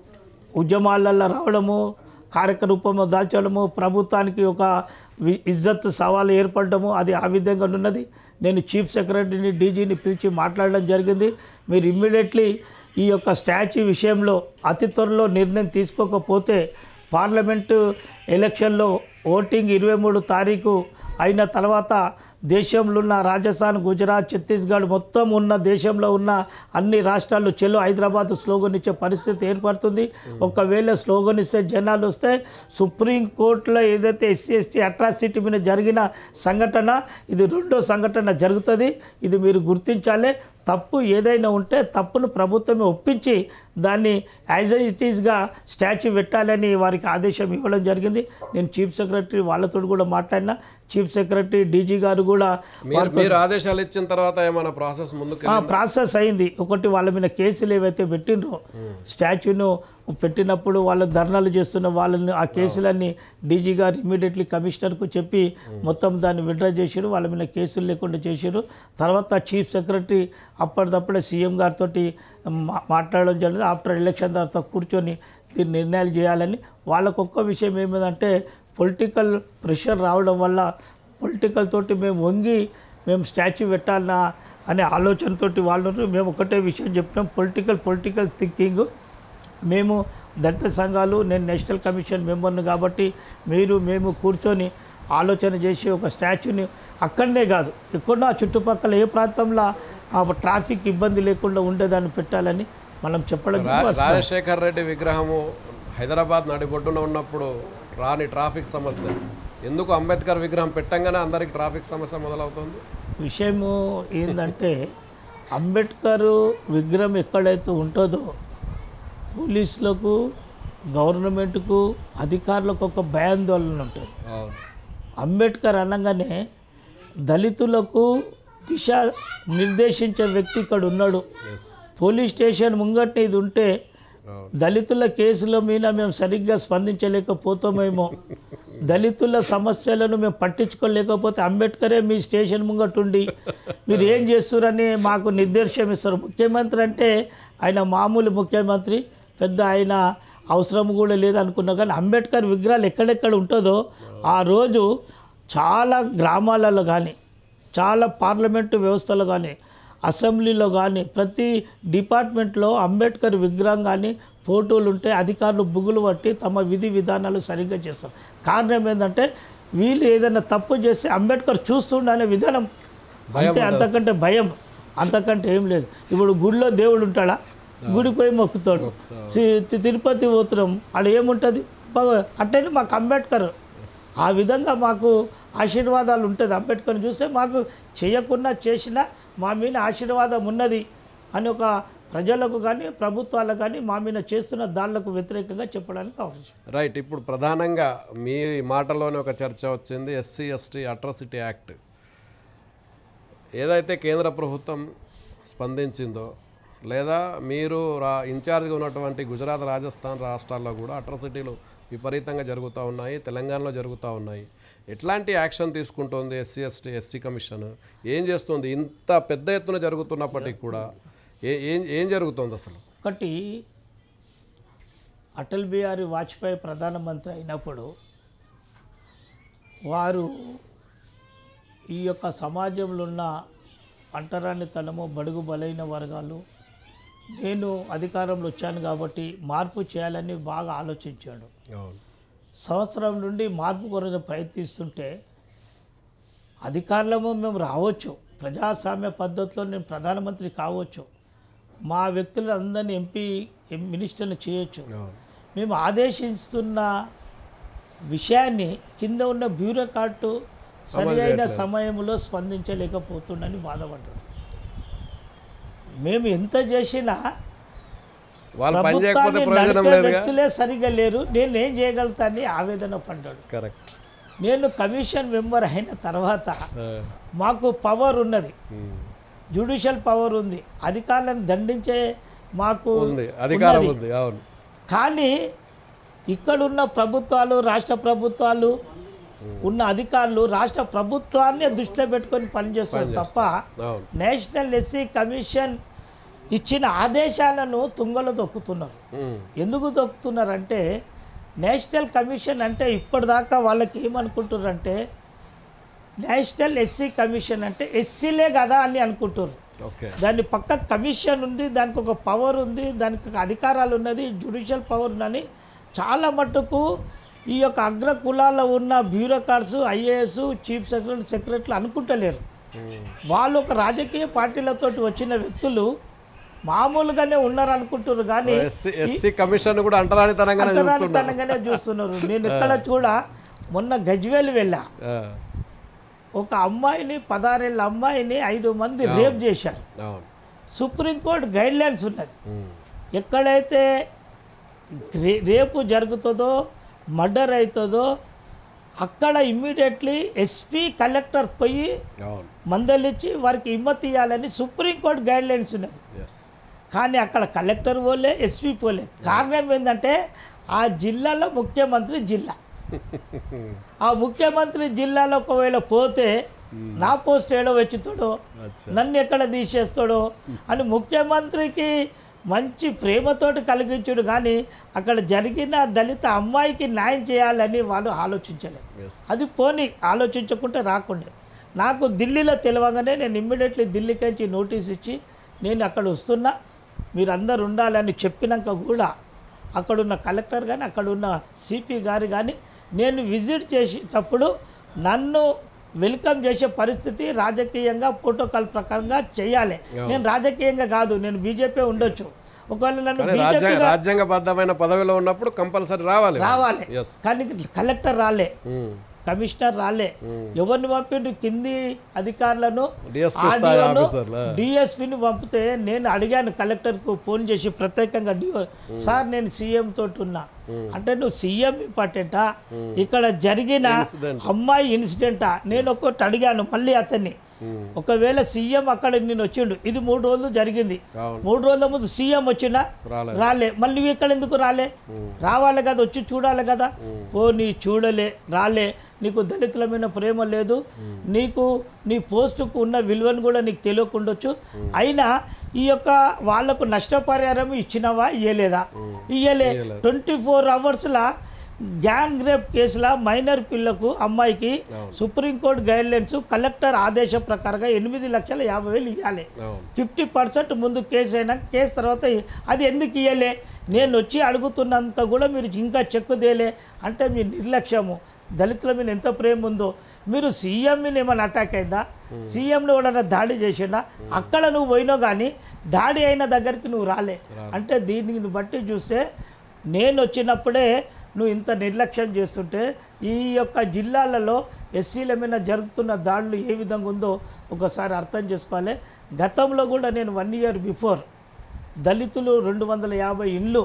ఉద్యమాలలో రావడము కార్యక్రూపంలో దాల్చడము ప్రభుత్వానికి ఒక వి- ఇజ్జత్ సవాలు ఏర్పడము అది ఆ విధంగా ఉన్నది నేను చీఫ్ సెక్రటరీని డీజీని పిలిచి మాట్లాడడం జరిగింది మీరు ఇమ్మీడియట్లీ ఈ యొక్క స్టాచ్యూ విషయంలో అతి త్వరలో నిర్ణయం తీసుకోకపోతే పార్లమెంటు ఎలక్షన్లో ఓటింగ్ ఇరవై మూడు తారీఖు అయిన తర్వాత దేశంలో ఉన్న రాజస్థాన్ గుజరాత్ ఛత్తీస్గఢ్ మొత్తం ఉన్న దేశంలో ఉన్న అన్ని రాష్ట్రాల్లో చెలో హైదరాబాద్ స్లోగన్ ఇచ్చే పరిస్థితి ఏర్పడుతుంది ఒకవేళ స్లోగన్ ఇస్తే జనాలు వస్తే సుప్రీంకోర్టులో ఏదైతే ఎస్సీ ఎస్టీ అట్రాసిటీ మీద జరిగిన సంఘటన ఇది రెండో సంఘటన జరుగుతుంది ఇది మీరు గుర్తించాలి తప్పు ఏదైనా ఉంటే తప్పును ప్రభుత్వమే ఒప్పించి దాన్ని యాజ్ ఇట్ ఈస్గా స్టాచ్యూ పెట్టాలని వారికి ఆదేశం ఇవ్వడం జరిగింది నేను చీఫ్ సెక్రటరీ వాళ్ళతో కూడా మాట్లాడినా చీఫ్ సెక్రటరీ డీజీ గారు కూడా మీరు మీరు ఆదేశాలు ఇచ్చిన తర్వాత ఏమైనా ప్రాసెస్ ముందుకు ఆ ప్రాసెస్ అయింది ఒకటి వాళ్ళ మీద కేసులు ఏవైతే పెట్టినరో స్టాచ్యూను పెట్టినప్పుడు వాళ్ళు ధర్నాలు చేస్తున్న వాళ్ళని ఆ కేసులన్నీ డీజీ గారు ఇమీడియట్లీ కమిషనర్కు చెప్పి మొత్తం దాన్ని విడ్రా చేశారు వాళ్ళ మీద కేసులు లేకుండా చేశారు తర్వాత చీఫ్ సెక్రటరీ అప్పటిదప్పుడే సీఎం గారితో మాట్లాడడం జరిగింది ఆఫ్టర్ ఎలక్షన్ తర్వాత కూర్చొని దీన్ని నిర్ణయాలు చేయాలని వాళ్ళకు ఒక్క విషయం ఏమిటంటే పొలిటికల్ ప్రెషర్ రావడం వల్ల పొలిటికల్ తోటి మేము వంగి మేము స్టాచ్యూ పెట్టాలన్నా అనే ఆలోచనతోటి వాళ్ళు ఉన్నారు. మేము ఒకటే విషయం చెప్తున్నాం పొలిటికల్ పొలిటికల్ థింకింగ్ మేము దళిత సంఘాలు నేను నేషనల్ కమిషన్ మెంబర్ను కాబట్టి మీరు మేము కూర్చొని ఆలోచన చేసి ఒక స్టాచ్యూని అక్కడనే కాదు ఎక్కడో ఆ చుట్టుపక్కల ఏ ప్రాంతంలో ఆ ట్రాఫిక్ ఇబ్బంది లేకుండా ఉండేదాన్ని పెట్టాలని మనం చెప్పడం రా- జరిగింది. రాజశేఖర్ రెడ్డి విగ్రహము హైదరాబాద్ నడిబొడ్డున ఉన్నప్పుడు రాని ట్రాఫిక్ సమస్య ఎందుకు అంబేద్కర్ విగ్రహం పెట్టంగానే అందరికి ట్రాఫిక్ సమస్య మొదలవుతుంది విషయము ఏంటంటే అంబేద్కర్ విగ్రహం ఎక్కడైతే ఉంటుందో పోలీసులకు గవర్నమెంట్కు అధికారులకు ఒక భయాందోళన ఉంటుంది అంబేద్కర్ అనగానే దళితులకు దిశ నిర్దేశించే వ్యక్తి ఇక్కడ ఉన్నాడు ఎస్ పోలీస్ స్టేషన్ ముంగట్నే ఇది ఉంటే దళితుల కేసుల మీద మేము సరిగ్గా స్పందించలేకపోతామేమో దళితుల సమస్యలను మేము పట్టించుకోలేకపోతే అంబేద్కరే మీ స్టేషన్ ముంగటుండి మీరు ఏం చేస్తారని మాకు నిర్దేశం ఇస్తారు ముఖ్యమంత్రి అంటే ఆయన మామూలు ముఖ్యమంత్రి పెద్ద ఆయన అవసరం కూడా లేదనుకున్నా కానీ అంబేద్కర్ విగ్రహాలు ఎక్కడెక్కడ ఉంటుందో ఆ రోజు చాలా గ్రామాలలో కానీ చాలా పార్లమెంటు వ్యవస్థలో కానీ అసెంబ్లీలో కానీ ప్రతి డిపార్ట్మెంట్లో అంబేద్కర్ విగ్రహం కానీ ఫోటోలు ఉంటే అధికారులు బుగులు పట్టి తమ విధి విధానాలు సరిగ్గా చేస్తారు కారణం ఏంటంటే వీళ్ళు ఏదైనా తప్పు చేస్తే అంబేద్కర్ చూస్తుండే అనే విధానం అంతే అంతకంటే భయం అంతకంటే ఏం లేదు ఇప్పుడు గుడిలో దేవుడు ఉంటాడా గుడికి పోయి మొక్కుతాడు తి- తి- తిరుపతి పోతున్నాం ఆడ ఏముంటుంది బాగా అట్టనే మాకు అంబేద్కర్ ఆ విధంగా మాకు ఆశీర్వాదాలు ఉంటుంది అంబేద్కర్ని చూస్తే మాకు చేయకుండా చేసినా మా మీద ఆశీర్వాదం ఉన్నది అని ఒక ప్రజలకు కానీ ప్రభుత్వాలకు కానీ మా మీద చేస్తున్న దాళ్లకు వ్యతిరేకంగా చెప్పడానికి అవకాశం రైట్ ఇప్పుడు ప్రధానంగా మీ మాటలోనే ఒక చర్చ వచ్చింది ఎస్సీ ఎస్టీ అట్రాసిటీ యాక్ట్ ఏదైతే కేంద్ర ప్రభుత్వం స్పందించిందో లేదా మీరు రా ఇన్ఛార్జ్గా ఉన్నటువంటి గుజరాత్ రాజస్థాన్ రాష్ట్రాల్లో కూడా అట్రాసిటీలు విపరీతంగా జరుగుతూ ఉన్నాయి తెలంగాణలో జరుగుతూ ఉన్నాయి ఎట్లాంటి యాక్షన్ తీసుకుంటోంది ఎస్సీ ఎస్టీ ఎస్సీ కమిషన్ ఏం చేస్తుంది ఇంత పెద్ద ఎత్తున జరుగుతున్నప్పటికీ కూడా ఏ ఏం ఏం జరుగుతోంది అసలు ఒకటి అటల్ బిహారీ వాజ్పేయి ప్రధానమంత్రి అయినప్పుడు వారు ఈ యొక్క సమాజంలో ఉన్న అంటరానితనము బడుగు బలైన వర్గాలు నేను అధికారంలో వచ్చాను కాబట్టి మార్పు చేయాలని బాగా ఆలోచించాడు అవును సంవత్సరం నుండి మార్పు కొరకు ప్రయత్నిస్తుంటే అధికారంలో మేము రావచ్చు ప్రజాస్వామ్య పద్ధతిలో నేను ప్రధానమంత్రి కావచ్చు మా వ్యక్తులు అందరినీ ఎంపీ ఎం- మినిస్టర్ని చేయొచ్చు అవును మేము ఆదేశిస్తున్న విషయాన్ని కింద ఉన్న బ్యూరోక్రాటు సరి అయిన సమయంలో స్పందించలేకపోతుండని బాధపడ్డాడు మేము ఎంత చేసినా వాళ్ళు పని చేయకపోతే ప్రభుత్వాన్ని ప్రయోజనం నడిపే లేదుగా వ్యక్తులే సరిగా లేరు నేను ఏం చేయగలుగుతానని ఆవేదన పడ్డాడు కరెక్ట్ నేను కమిషన్ మెంబర్ అయిన తర్వాత మాకు పవర్ ఉన్నది జ్యుడిషియల్ పవర్ ఉంది అధికారులను దండించే మాకు ఉంది అధికారం ఉన్నది. ఉంది అవును కానీ ఇక్కడున్న ప్రభుత్వాలు రాష్ట్ర ప్రభుత్వాలు ఉన్న అధికారులు రాష్ట్ర ప్రభుత్వాన్ని దృష్టిలో పెట్టుకొని పనిచేస్తారు తప్ప అవును నేషనల్ ఎస్సీ కమిషన్ ఇచ్చిన ఆదేశాలను తుంగలో దొక్కుతున్నారు ఉమ్. ఎందుకు దొక్కుతున్నారంటే నేషనల్ కమిషన్ అంటే ఇప్పటిదాకా వాళ్ళకి ఏమనుకుంటున్నారంటే నేషనల్ ఎస్సీ కమిషన్ అంటే ఎస్సీలే కదా అని అనుకుంటున్నారు ఓకే దాని పక్క కమిషన్ ఉంది దానికి ఒక పవర్ ఉంది దానికి ఒక అధికారాలు ఉన్నది జ్యుడిషియల్ పవర్ ఉందని చాలా మట్టుకు ఈ యొక్క అగ్ర కులాల్లో ఉన్న బ్యూరోక్రాట్స్ ఐఏఎస్ చీఫ్ సెక్రటరీ సెక్రటరీలు అనుకుంటలేరు ఉమ్. వాళ్ళు ఒక రాజకీయ పార్టీలతోటి వచ్చిన వ్యక్తులు మామూలుగానే ఉన్నారు అనుకుంటున్నారు కానీ ఎస్సీ ఎస్సీ కమిషన్ కూడా అంటరానితనంగానే చూస్తున్నారు అంతరానితనంగానే చూస్తున్నారు నేను ఇక్కడ కూడా మొన్న గజ్వేల్ వెళ్ళా ఆ, ఒక అమ్మాయిని పదహారేళ్ళ అమ్మాయిని ఐదు మంది రేప్ చేశారు అవును సుప్రీంకోర్టు గైడ్ లైన్స్ ఉన్నది ఉమ్. ఎక్కడైతే రే- రేపు జరుగుతుందో మర్డర్ అవుతుందో అక్కడ ఇమ్మీడియట్లీ ఎస్పీ కలెక్టర్ పోయి అవును మందలిచ్చి వారికి హిమ్మత్ ఇవ్వాలని సుప్రీంకోర్టు గైడ్ లైన్స్ ఉన్నది ఎస్ కానీ అక్కడ కలెక్టర్ పోలే ఎస్పీ పోలే కారణం ఏంటంటే ఆ జిల్లాలో ముఖ్యమంత్రి జిల్లా ఆ ముఖ్యమంత్రి జిల్లాలో ఒకవేళ పోతే నా పోస్ట్ ఏడో వెచ్చుతాడో అచ్చా నన్ను ఎక్కడ తీసేస్తాడో అని ముఖ్యమంత్రికి మంచి ప్రేమతోటి కలిగించుడు కానీ అక్కడ జరిగిన దళిత అమ్మాయికి న్యాయం చేయాలని వాళ్ళు ఆలోచించలేదు ఎస్ అది పోని ఆలోచించకుంటే రాకుండే నాకు ఢిల్లీలో తెలవగానే నేను ఇమ్మీడియట్లీ ఢిల్లీకి వచ్చి నోటీస్ ఇచ్చి నేను అక్కడ వస్తున్నా మీరు అందరు ఉండాలని చెప్పినాక కూడా అక్కడున్న కలెక్టర్ కానీ అక్కడున్న సిపి గారు కానీ నేను విజిట్ చేసేటప్పుడు నన్ను వెల్కమ్ చేసే పరిస్థితి రాజకీయంగా ప్రోటోకాల్ ప్రకారంగా చేయాలి నేను రాజకీయంగా కాదు నేను బీజేపీ ఉండొచ్చు ఒకవేళ నన్ను కానీ రాజ్యాంగ బీజేపీ రాజ్యాంగబద్ధమైన పదవిలో ఉన్నప్పుడు కంపల్సరీ రావాలి రావాలి ఎస్ కానీ కలెక్టర్ రాలే కమిషనర్ రాలే ఎవరిని పంపిండ్రు కింది అధికారులను డిఎస్పీ స్థాయి ఆఫీసర్లా డిఎస్పిని పంపితే నేను అడిగాను కలెక్టర్కు ఫోన్ చేసి ప్రత్యేకంగా డిఓ సార్ నేను సీఎం తోటి ఉన్నా అంటే నువ్వు సీఎం ఇంపార్టెంటా ఇక్కడ జరిగిన Incident. అమ్మాయి ఇన్సిడెంటా నేను ఒక్కటి అడిగాను మళ్ళీ అతన్ని ఒకవేళ సీఎం అక్కడ నేను వచ్చిండు ఇది మూడు రోజులు జరిగింది అవును మూడు రోజుల ముందు సీఎం వచ్చినా రాలేదు రాలే మళ్ళీ నువ్వు ఇక్కడ ఎందుకు రాలే రావాలి కదా వచ్చి చూడాలి కదా పోనీ చూడలే రాలే నీకు దళితుల మీద ప్రేమ లేదు నీకు నీ పోస్టుకు ఉన్న విలువను కూడా నీకు తెలియకుండొచ్చు అయినా ఈ యొక్క వాళ్లకు నష్టపరిహారం ఇచ్చినవా ఇయ్యలేదా ఇయ్యలే ఇయ్యలేదు. ట్వంటీ ఫోర్ అవర్స్లా గ్యాంగ్ రేప్ కేసుల మైనర్ పిల్లకు అమ్మాయికి అవును. సుప్రీంకోర్టు గైడ్ లైన్స్ కలెక్టర్ ఆదేశం ప్రకారంగా ఎనిమిది లక్షల యాభై వేలు ఇవ్వాలి అవును ఫిఫ్టీ పర్సెంట్ ముందు కేసు అయినా కేసు తర్వాత ఇ- అది ఎందుకు ఇయ్యలే నేను వచ్చి అడుగుతున్నందుక కూడా మీరు ఇంకా చెక్కు దేలే అంటే మీ నిర్లక్ష్యము దళితుల మీద ఎంత ప్రేమ ఉందో మీరు సీఎం మీద ఏమైనా అటాక్ అయిందా సీఎంని కూడా దాడి చేసిండా అక్కడ నువ్వు పోయినావు కానీ దాడి అయిన దగ్గరికి నువ్వు రాలే అంటే దీనిని బట్టి చూస్తే నేను వచ్చినప్పుడే నువ్వు ఇంత నిర్లక్ష్యం చేస్తుంటే ఈ యొక్క జిల్లాలలో ఎస్సీల మీద జరుగుతున్న దాడులు ఏ విధంగా ఉందో ఒకసారి అర్థం చేసుకోవాలి గతంలో కూడా నేను వన్ ఇయర్ బిఫోర్ దళితులు రెండు వందల యాభై ఇండ్లు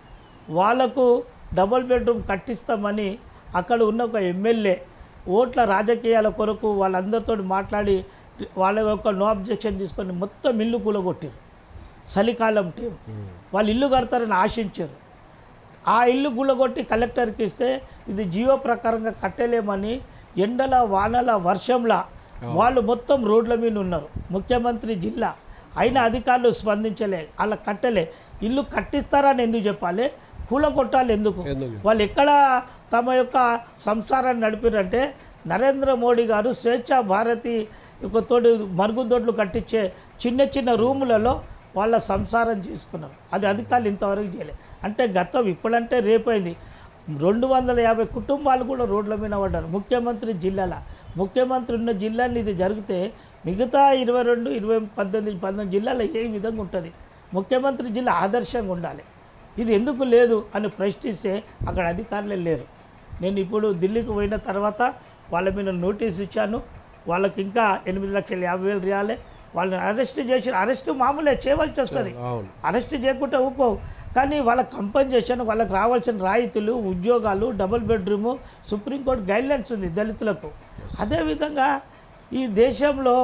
వాళ్ళకు డబుల్ బెడ్రూమ్ కట్టిస్తామని అక్కడ ఉన్న ఒక ఎమ్మెల్యే ఓట్ల రాజకీయాల కొరకు వాళ్ళందరితో మాట్లాడి వాళ్ళ యొక్క నో అబ్జెక్షన్ తీసుకొని మొత్తం ఇల్లు కూలగొట్టారు చలికాలం టైం వాళ్ళు ఇల్లు కడతారని ఆశించారు ఆ ఇల్లు గుళ్ళగొట్టి కలెక్టర్కి ఇస్తే ఇది జీవో ప్రకారంగా కట్టలేమని ఎండల వానల వర్షంలా వాళ్ళు మొత్తం రోడ్ల మీద ఉన్నారు ముఖ్యమంత్రి జిల్లా అయినా అధికారులు స్పందించలే అలా కట్టలే ఇల్లు కట్టిస్తారని ఎందుకు చెప్పాలి కూలగొట్టాలి ఎందుకు ఎందుకు వాళ్ళు ఎక్కడ తమ యొక్క సంసారాన్ని నడిపారంటే నరేంద్ర మోడీ గారు స్వేచ్ఛ భారతి ఒక తోటి మరుగుదొడ్లు కట్టించే చిన్న చిన్న రూములలో వాళ్ళ సంసారం చేసుకున్నారు అది అధికారులు ఇంతవరకు చేయలేదు అంటే గతం ఇప్పుడంటే రేపైంది రెండు వందల యాభై కుటుంబాలు కూడా రోడ్ల మీద పడ్డారు ముఖ్యమంత్రి జిల్లాల ముఖ్యమంత్రి ఉన్న జిల్లాని ఇది జరిగితే మిగతా ఇరవై రెండు ఇరవై పద్దెనిమిది పంతొమ్మిది జిల్లాలో ఏ విధంగా ఉంటుంది ముఖ్యమంత్రి జిల్లా ఆదర్శంగా ఉండాలి ఇది ఎందుకు లేదు అని ప్రశ్నిస్తే అక్కడ అధికారులే లేరు నేను ఇప్పుడు ఢిల్లీకి పోయిన తర్వాత వాళ్ళ మీద నోటీస్ ఇచ్చాను వాళ్ళకి ఇంకా ఎనిమిది లక్షల యాభై వేలు రియాలే వాళ్ళని అరెస్ట్ చేసి అరెస్ట్ మామూలే చేయవలసి వస్తుంది అవును అరెస్ట్ చేయకుండా ఊకో కానీ వాళ్ళకి కంపెన్సేషన్ వాళ్ళకి రావాల్సిన రాయితీలు ఉద్యోగాలు డబుల్ బెడ్రూము సుప్రీంకోర్టు గైడ్లైన్స్ ఉంది దళితులకు అదేవిధంగా ఈ దేశంలో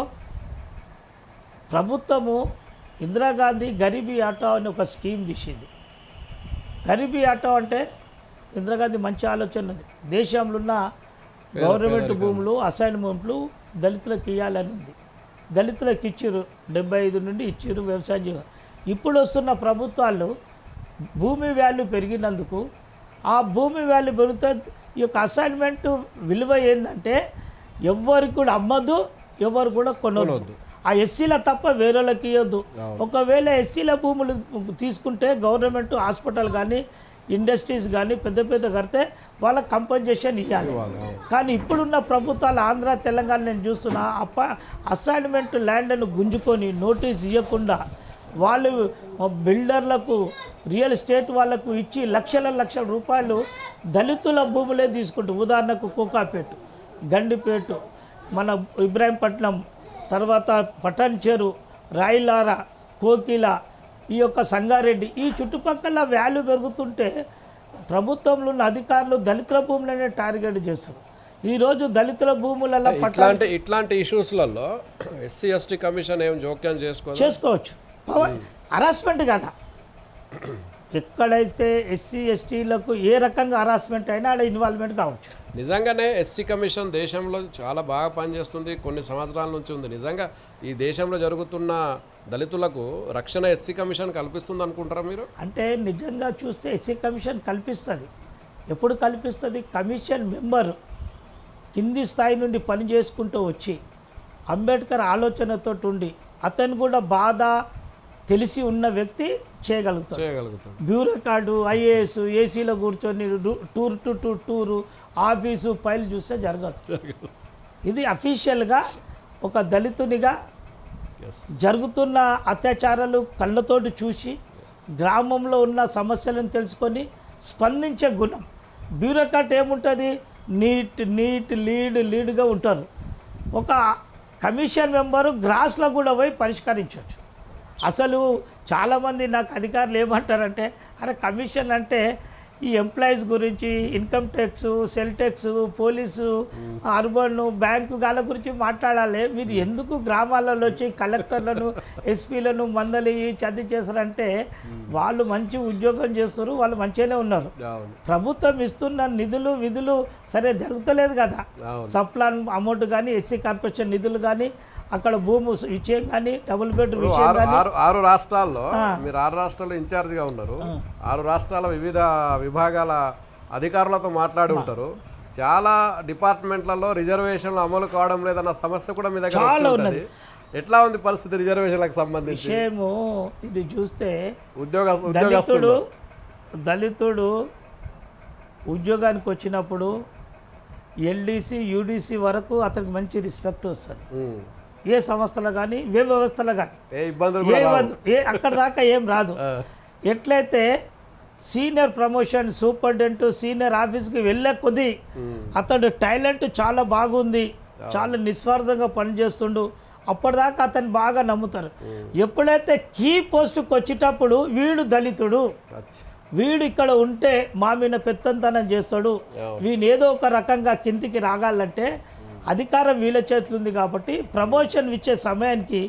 ప్రభుత్వము ఇందిరాగాంధీ గరీబీ ఆటో అని ఒక స్కీమ్ తీసింది గరీబీ ఆటో అంటే ఇందిరాగాంధీ మంచి ఆలోచన ఉంది దేశంలో ఉన్న గవర్నమెంట్ భూములు అసైన్మెంట్లు దళితులకు ఇవ్వాలని ఉంది దళితులకు ఇచ్చిర్రు డెబ్బై ఐదు నుండి ఇచ్చిర్రు వ్యవసాయం చేయ ఇప్పుడు వస్తున్న ప్రభుత్వాలు భూమి వాల్యూ పెరిగినందుకు ఆ భూమి వాల్యూ పెరిగితే ఈ యొక్క అసైన్మెంట్ విలువ ఏంటంటే ఎవరికి కూడా అమ్మదు ఎవరు కూడా కొనవద్దు ఆ ఎస్సీల తప్ప వేరేళ్ళకి ఇవ్వద్దు ఒకవేళ ఎస్సీల భూములు తీసుకుంటే గవర్నమెంట్ హాస్పిటల్ కానీ ఇండస్ట్రీస్ కానీ పెద్ద పెద్ద కడితే వాళ్ళకి కంపెన్సేషన్ ఇవ్వాలి కానీ ఇప్పుడున్న ప్రభుత్వాలు ఆంధ్ర తెలంగాణ నేను చూస్తున్నా అప్ప అసైన్మెంట్ ల్యాండ్ను గుంజుకొని నోటీస్ ఇవ్వకుండా వాళ్ళు బిల్డర్లకు రియల్ ఎస్టేట్ వాళ్ళకు ఇచ్చి లక్షల లక్షల రూపాయలు దళితుల భూములే తీసుకుంటూ ఉదాహరణకు కోకాపేట గండిపేట మన ఇబ్రాహీంపట్నం తర్వాత పటాన్ చెరు రాయిలార కోకిల ఈ యొక్క సంగారెడ్డి ఈ చుట్టుపక్కల వాల్యూ పెరుగుతుంటే ప్రభుత్వంలో ఉన్న అధికారులు దళితుల భూములనే టార్గెట్ చేస్తారు ఈరోజు దళితుల భూములలో పట్ట ఇట్లాంటి ఇట్లాంటి ఇష్యూస్లలో ఎస్సీ ఎస్టీ కమిషన్ ఏం జోక్యం చేసుకోదు చేసుకోవచ్చు పవర్ హరాస్మెంట్ కదా ఎక్కడైతే ఎస్సీ ఎస్టీలకు ఏ రకంగా హరాస్మెంట్ అయినా ఆడ ఇన్వాల్వ్మెంట్ కావచ్చు నిజంగానే ఎస్సీ కమిషన్ దేశంలో చాలా బాగా పనిచేస్తుంది కొన్ని సంవత్సరాల నుంచి ఉంది నిజంగా ఈ దేశంలో జరుగుతున్న దళితులకు రక్షణ ఎస్సీ కమిషన్ కల్పిస్తుంది అనుకుంటారా మీరు అంటే నిజంగా చూస్తే ఎస్సీ కమిషన్ కల్పిస్తుంది ఎప్పుడు కల్పిస్తుంది కమిషన్ మెంబర్ కింది స్థాయి నుండి పని చేసుకుంటూ వచ్చి అంబేద్కర్ ఆలోచనతో ఉండి అతను కూడా బాధ తెలిసి ఉన్న వ్యక్తి చేయగలుగుతాడు చేయగలుగుతాడు బ్యూరోక్రాటు ఐఏఎస్ ఏసీలో కూర్చొని రు- టూర్ టు టూ టూరు ఆఫీసు ఫైల్ చూస్తే జరగదు ఇది అఫీషియల్గా ఒక దళితునిగా ఎస్ జరుగుతున్న అత్యాచారాలు కళ్ళతోటి చూసి గ్రామంలో ఉన్న సమస్యలను తెలుసుకొని స్పందించే గుణం బ్యూరోక్రాట్ ఏముంటుంది నీట్ నీట్ లీడ్ లీడ్గా ఉంటారు ఒక కమిషన్ మెంబరు గ్రాస్లో కూడా పోయి పరిష్కరించవచ్చు అసలు చాలామంది నాకు అధికారులు ఏమంటారంటే అరే కమిషన్ అంటే ఈ ఎంప్లాయీస్ గురించి income tax sales tax police urban bank గాల గురించి మాట్లాడాలి మీరు ఎందుకు గ్రామాలలో వచ్చి కలెక్టర్లను ఎస్పీలను మందలి చది చేస్తారంటే వాళ్ళు మంచి ఉద్యోగం చేస్తారు వాళ్ళు మంచిగానే ఉన్నారు అవును ప్రభుత్వం ఇస్తున్న నిధులు విధులు సరే జరుగుతలేదు కదా అవును. సప్లాన్ అమౌంట్ కానీ ఎస్సీ కార్పొరేషన్ నిధులు కానీ అక్కడ భూమి విషయం కానీ డబుల్ బెడ్ ఇప్పుడు విషయం ఆరు కానీ ఆరు ఆరు రాష్ట్రాల్లో మీరు ఆరు రాష్ట్రాల్లో ఇన్ఛార్జ్గా ఉన్నారు ఆరు రాష్ట్రాల వివిధ విభాగాల అధికారులతో మాట్లాడి ఉంటారు చాలా డిపార్ట్మెంట్లలో రిజర్వేషన్లు అమలు కావడం లేదన్న సమస్య కూడా మీ దగ్గర వచ్చి చాలా ఉంటుంది ఎట్లా ఉంది పరిస్థితి రిజర్వేషన్లకు సంబంధించి విషయము ఇది చూస్తే ఉద్యోగ దళితుడు ఉద్యోగస్తులు దళితుడు ఉద్యోగానికి వచ్చినప్పుడు ఎల్డీసీ యూడీసీ వరకు అతనికి మంచి రెస్పెక్ట్ వస్తుంది ఉమ్. ఏ సంస్థలో కానీ ఏ వ్యవస్థలో కానీ ఏ ఇబ్బందులు ఏ కూడా రావు. వద్దు ఏ అక్కడ దాకా ఏం రాదు ఎట్లయితే సీనియర్ ప్రమోషన్ సూపరింటెండెంట్ సీనియర్ ఆఫీస్కి వెళ్ళే కొద్దీ అతడు టాలెంట్ చాలా బాగుంది చాలా నిస్వార్థంగా పనిచేస్తుండు అప్పటిదాకా అతను బాగా నమ్ముతారు ఎప్పుడైతే కీ పోస్ట్కి వచ్చేటప్పుడు వీడు దళితుడు అచ్చా. వీడు ఇక్కడ ఉంటే మా మీద పెత్తంతనం చేస్తాడు వీని ఏదో ఒక రకంగా కిందికి రాగాలంటే అధికారం వీళ్ళ చేతులు ఉంది కాబట్టి ప్రమోషన్ ఇచ్చే సమయానికి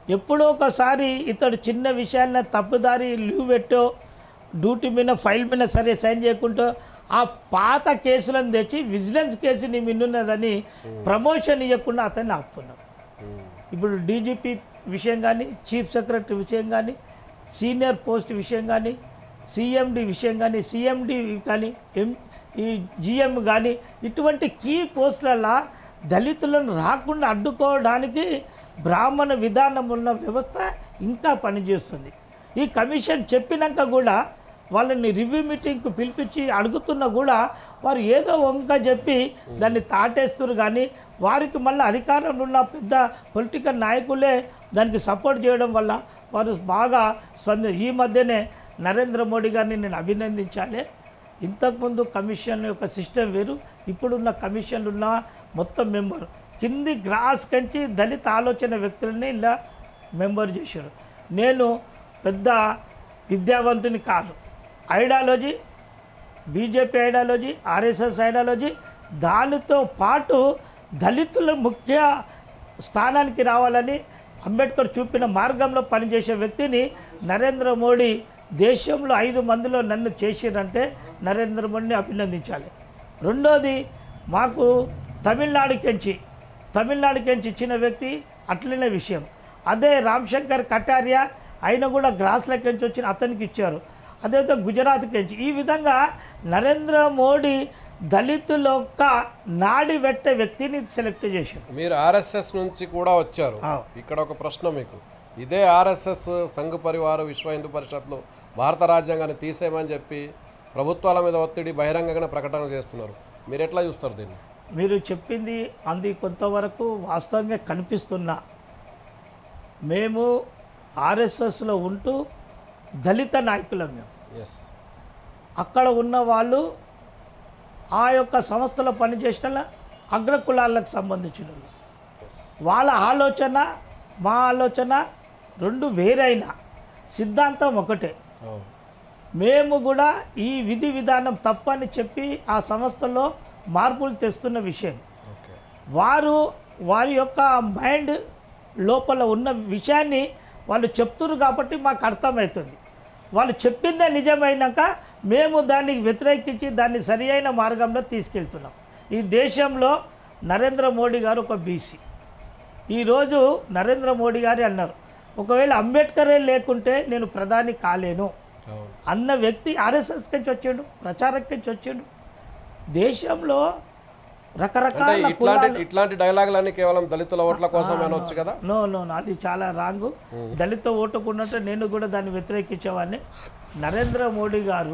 ఎప్పుడో ఒకసారి ఇతడు చిన్న విషయాన్ని తప్పుదారి లీవ్ పెట్టో డ్యూటీ మీద ఫైల్ మీద సరే సైన్ చేయకుంటూ ఆ పాత కేసులను తెచ్చి విజిలెన్స్ కేసు నీ మిన్నున్నదని ప్రమోషన్ ఇవ్వకుండా అతన్ని ఆపుతున్నాం ఇప్పుడు డీజీపీ విషయం కానీ చీఫ్ సెక్రటరీ విషయం కానీ సీనియర్ పోస్ట్ విషయం కానీ సిఎండి విషయం కానీ సిఎండి కానీ ఎం ఈ జిఎం కానీ ఇటువంటి కీ పోస్టులలో దళితులను రాకుండా అడ్డుకోవడానికి బ్రాహ్మణ విధానం ఉన్న వ్యవస్థ ఇంకా పనిచేస్తుంది ఈ కమిషన్ చెప్పినాక కూడా వాళ్ళని రివ్యూ మీటింగ్కు పిలిపించి అడుగుతున్నా కూడా వారు ఏదో వంక చెప్పి దాన్ని తాటేస్తున్నారు కానీ వారికి మళ్ళీ అధికారంలో ఉన్న పెద్ద పొలిటికల్ నాయకులే దానికి సపోర్ట్ చేయడం వల్ల వారు బాగా స్పంద ఈ మధ్యనే నరేంద్ర మోడీ గారిని నేను అభినందించాలి ఇంతకుముందు కమిషన్ యొక్క సిస్టమ్ వేరు ఇప్పుడున్న కమిషన్లు ఉన్న మొత్తం మెంబర్ కింది గ్రాస్ కంచి దళిత ఆలోచన వ్యక్తులని ఇలా మెంబర్ చేశారు నేను పెద్ద విద్యావంతుని కాదు ideology BJP ideology RSS ideology దానితో పాటు దళితుల ముఖ్య స్థానానికి రావాలని అంబేద్కర్ చూపిన మార్గంలో పనిచేసే వ్యక్తిని నరేంద్ర మోడీ దేశంలో ఐదు మందిలో నన్ను చేసిరంటే నరేంద్ర మోడీని అభినందించాలి రెండోది మాకు తమిళనాడుకెంచి తమిళనాడుకెంచి ఇచ్చిన వ్యక్తి అట్లనే విషయం అదే రామ్శంకర్ కటారియా ఆయన కూడా గ్రాస్లకెంచి వచ్చిన అతనికి ఇచ్చారు అదేవిధంగా గుజరాత్కి ఈ విధంగా నరేంద్ర మోడీ దళితుల యొక్క నాడి పెట్టే వ్యక్తిని సెలెక్ట్ చేశారు మీరు ఆర్ఎస్ఎస్ నుంచి కూడా వచ్చారు ఆ. ఇక్కడ ఒక ప్రశ్న మీకు ఇదే ఆర్ఎస్ఎస్ సంఘ్ పరివారు విశ్వ హిందూ పరిషత్లు భారత రాజ్యాంగాన్ని తీసేయమని చెప్పి ప్రభుత్వాల మీద ఒత్తిడి బహిరంగంగా ప్రకటనలు చేస్తున్నారు మీరు ఎట్లా చూస్తారు దీన్ని మీరు చెప్పింది అంది కొంతవరకు వాస్తవంగా కనిపిస్తున్నా మేము ఆర్ఎస్ఎస్లో ఉంటూ దళిత నాయకులం మేము ఎస్ అక్కడ ఉన్న వాళ్ళు ఆ యొక్క సంస్థలో పనిచేసిన అగ్రకులాలకు సంబంధించిన వాళ్ళు. వాళ్ళ ఆలోచన మా ఆలోచన రెండు వేరైన సిద్ధాంతం ఒకటే మేము కూడా ఈ విధి విధానం తప్పని చెప్పి ఆ సంస్థలో మార్పులు తెస్తున్న విషయం ఓకే వారు వారి యొక్క మైండ్ లోపల ఉన్న విషయాన్ని వాళ్ళు చెప్తున్నారు కాబట్టి మాకు అర్థమవుతుంది వాళ్ళు చెప్పిందే నిజమైనాక మేము దాన్ని వ్యతిరేకించి దాన్ని సరి అయిన మార్గంలో తీసుకెళ్తున్నాం ఈ దేశంలో నరేంద్ర మోడీ గారు ఒక బీసీ ఈరోజు నరేంద్ర మోడీ గారు అన్నారు ఒకవేళ అంబేద్కరే లేకుంటే నేను ప్రధాని కాలేను అవును అన్న వ్యక్తి ఆర్ఎస్ఎస్ నుంచి వచ్చిండు ప్రచారం నుంచి వచ్చిండు దేశంలో అంటే రకరకాల ఇట్లాంటి కులాలు ఇట్లాంటి డైలాగులన్నీ కేవలం దళితుల ఓట్ల కోసం అనొచ్చు కదా నో నో నో, అది చాలా రాంగు దళిత ఓటుకున్నట్టు నేను కూడా దాన్ని వ్యతిరేకించేవాడిని నరేంద్ర మోడీ గారు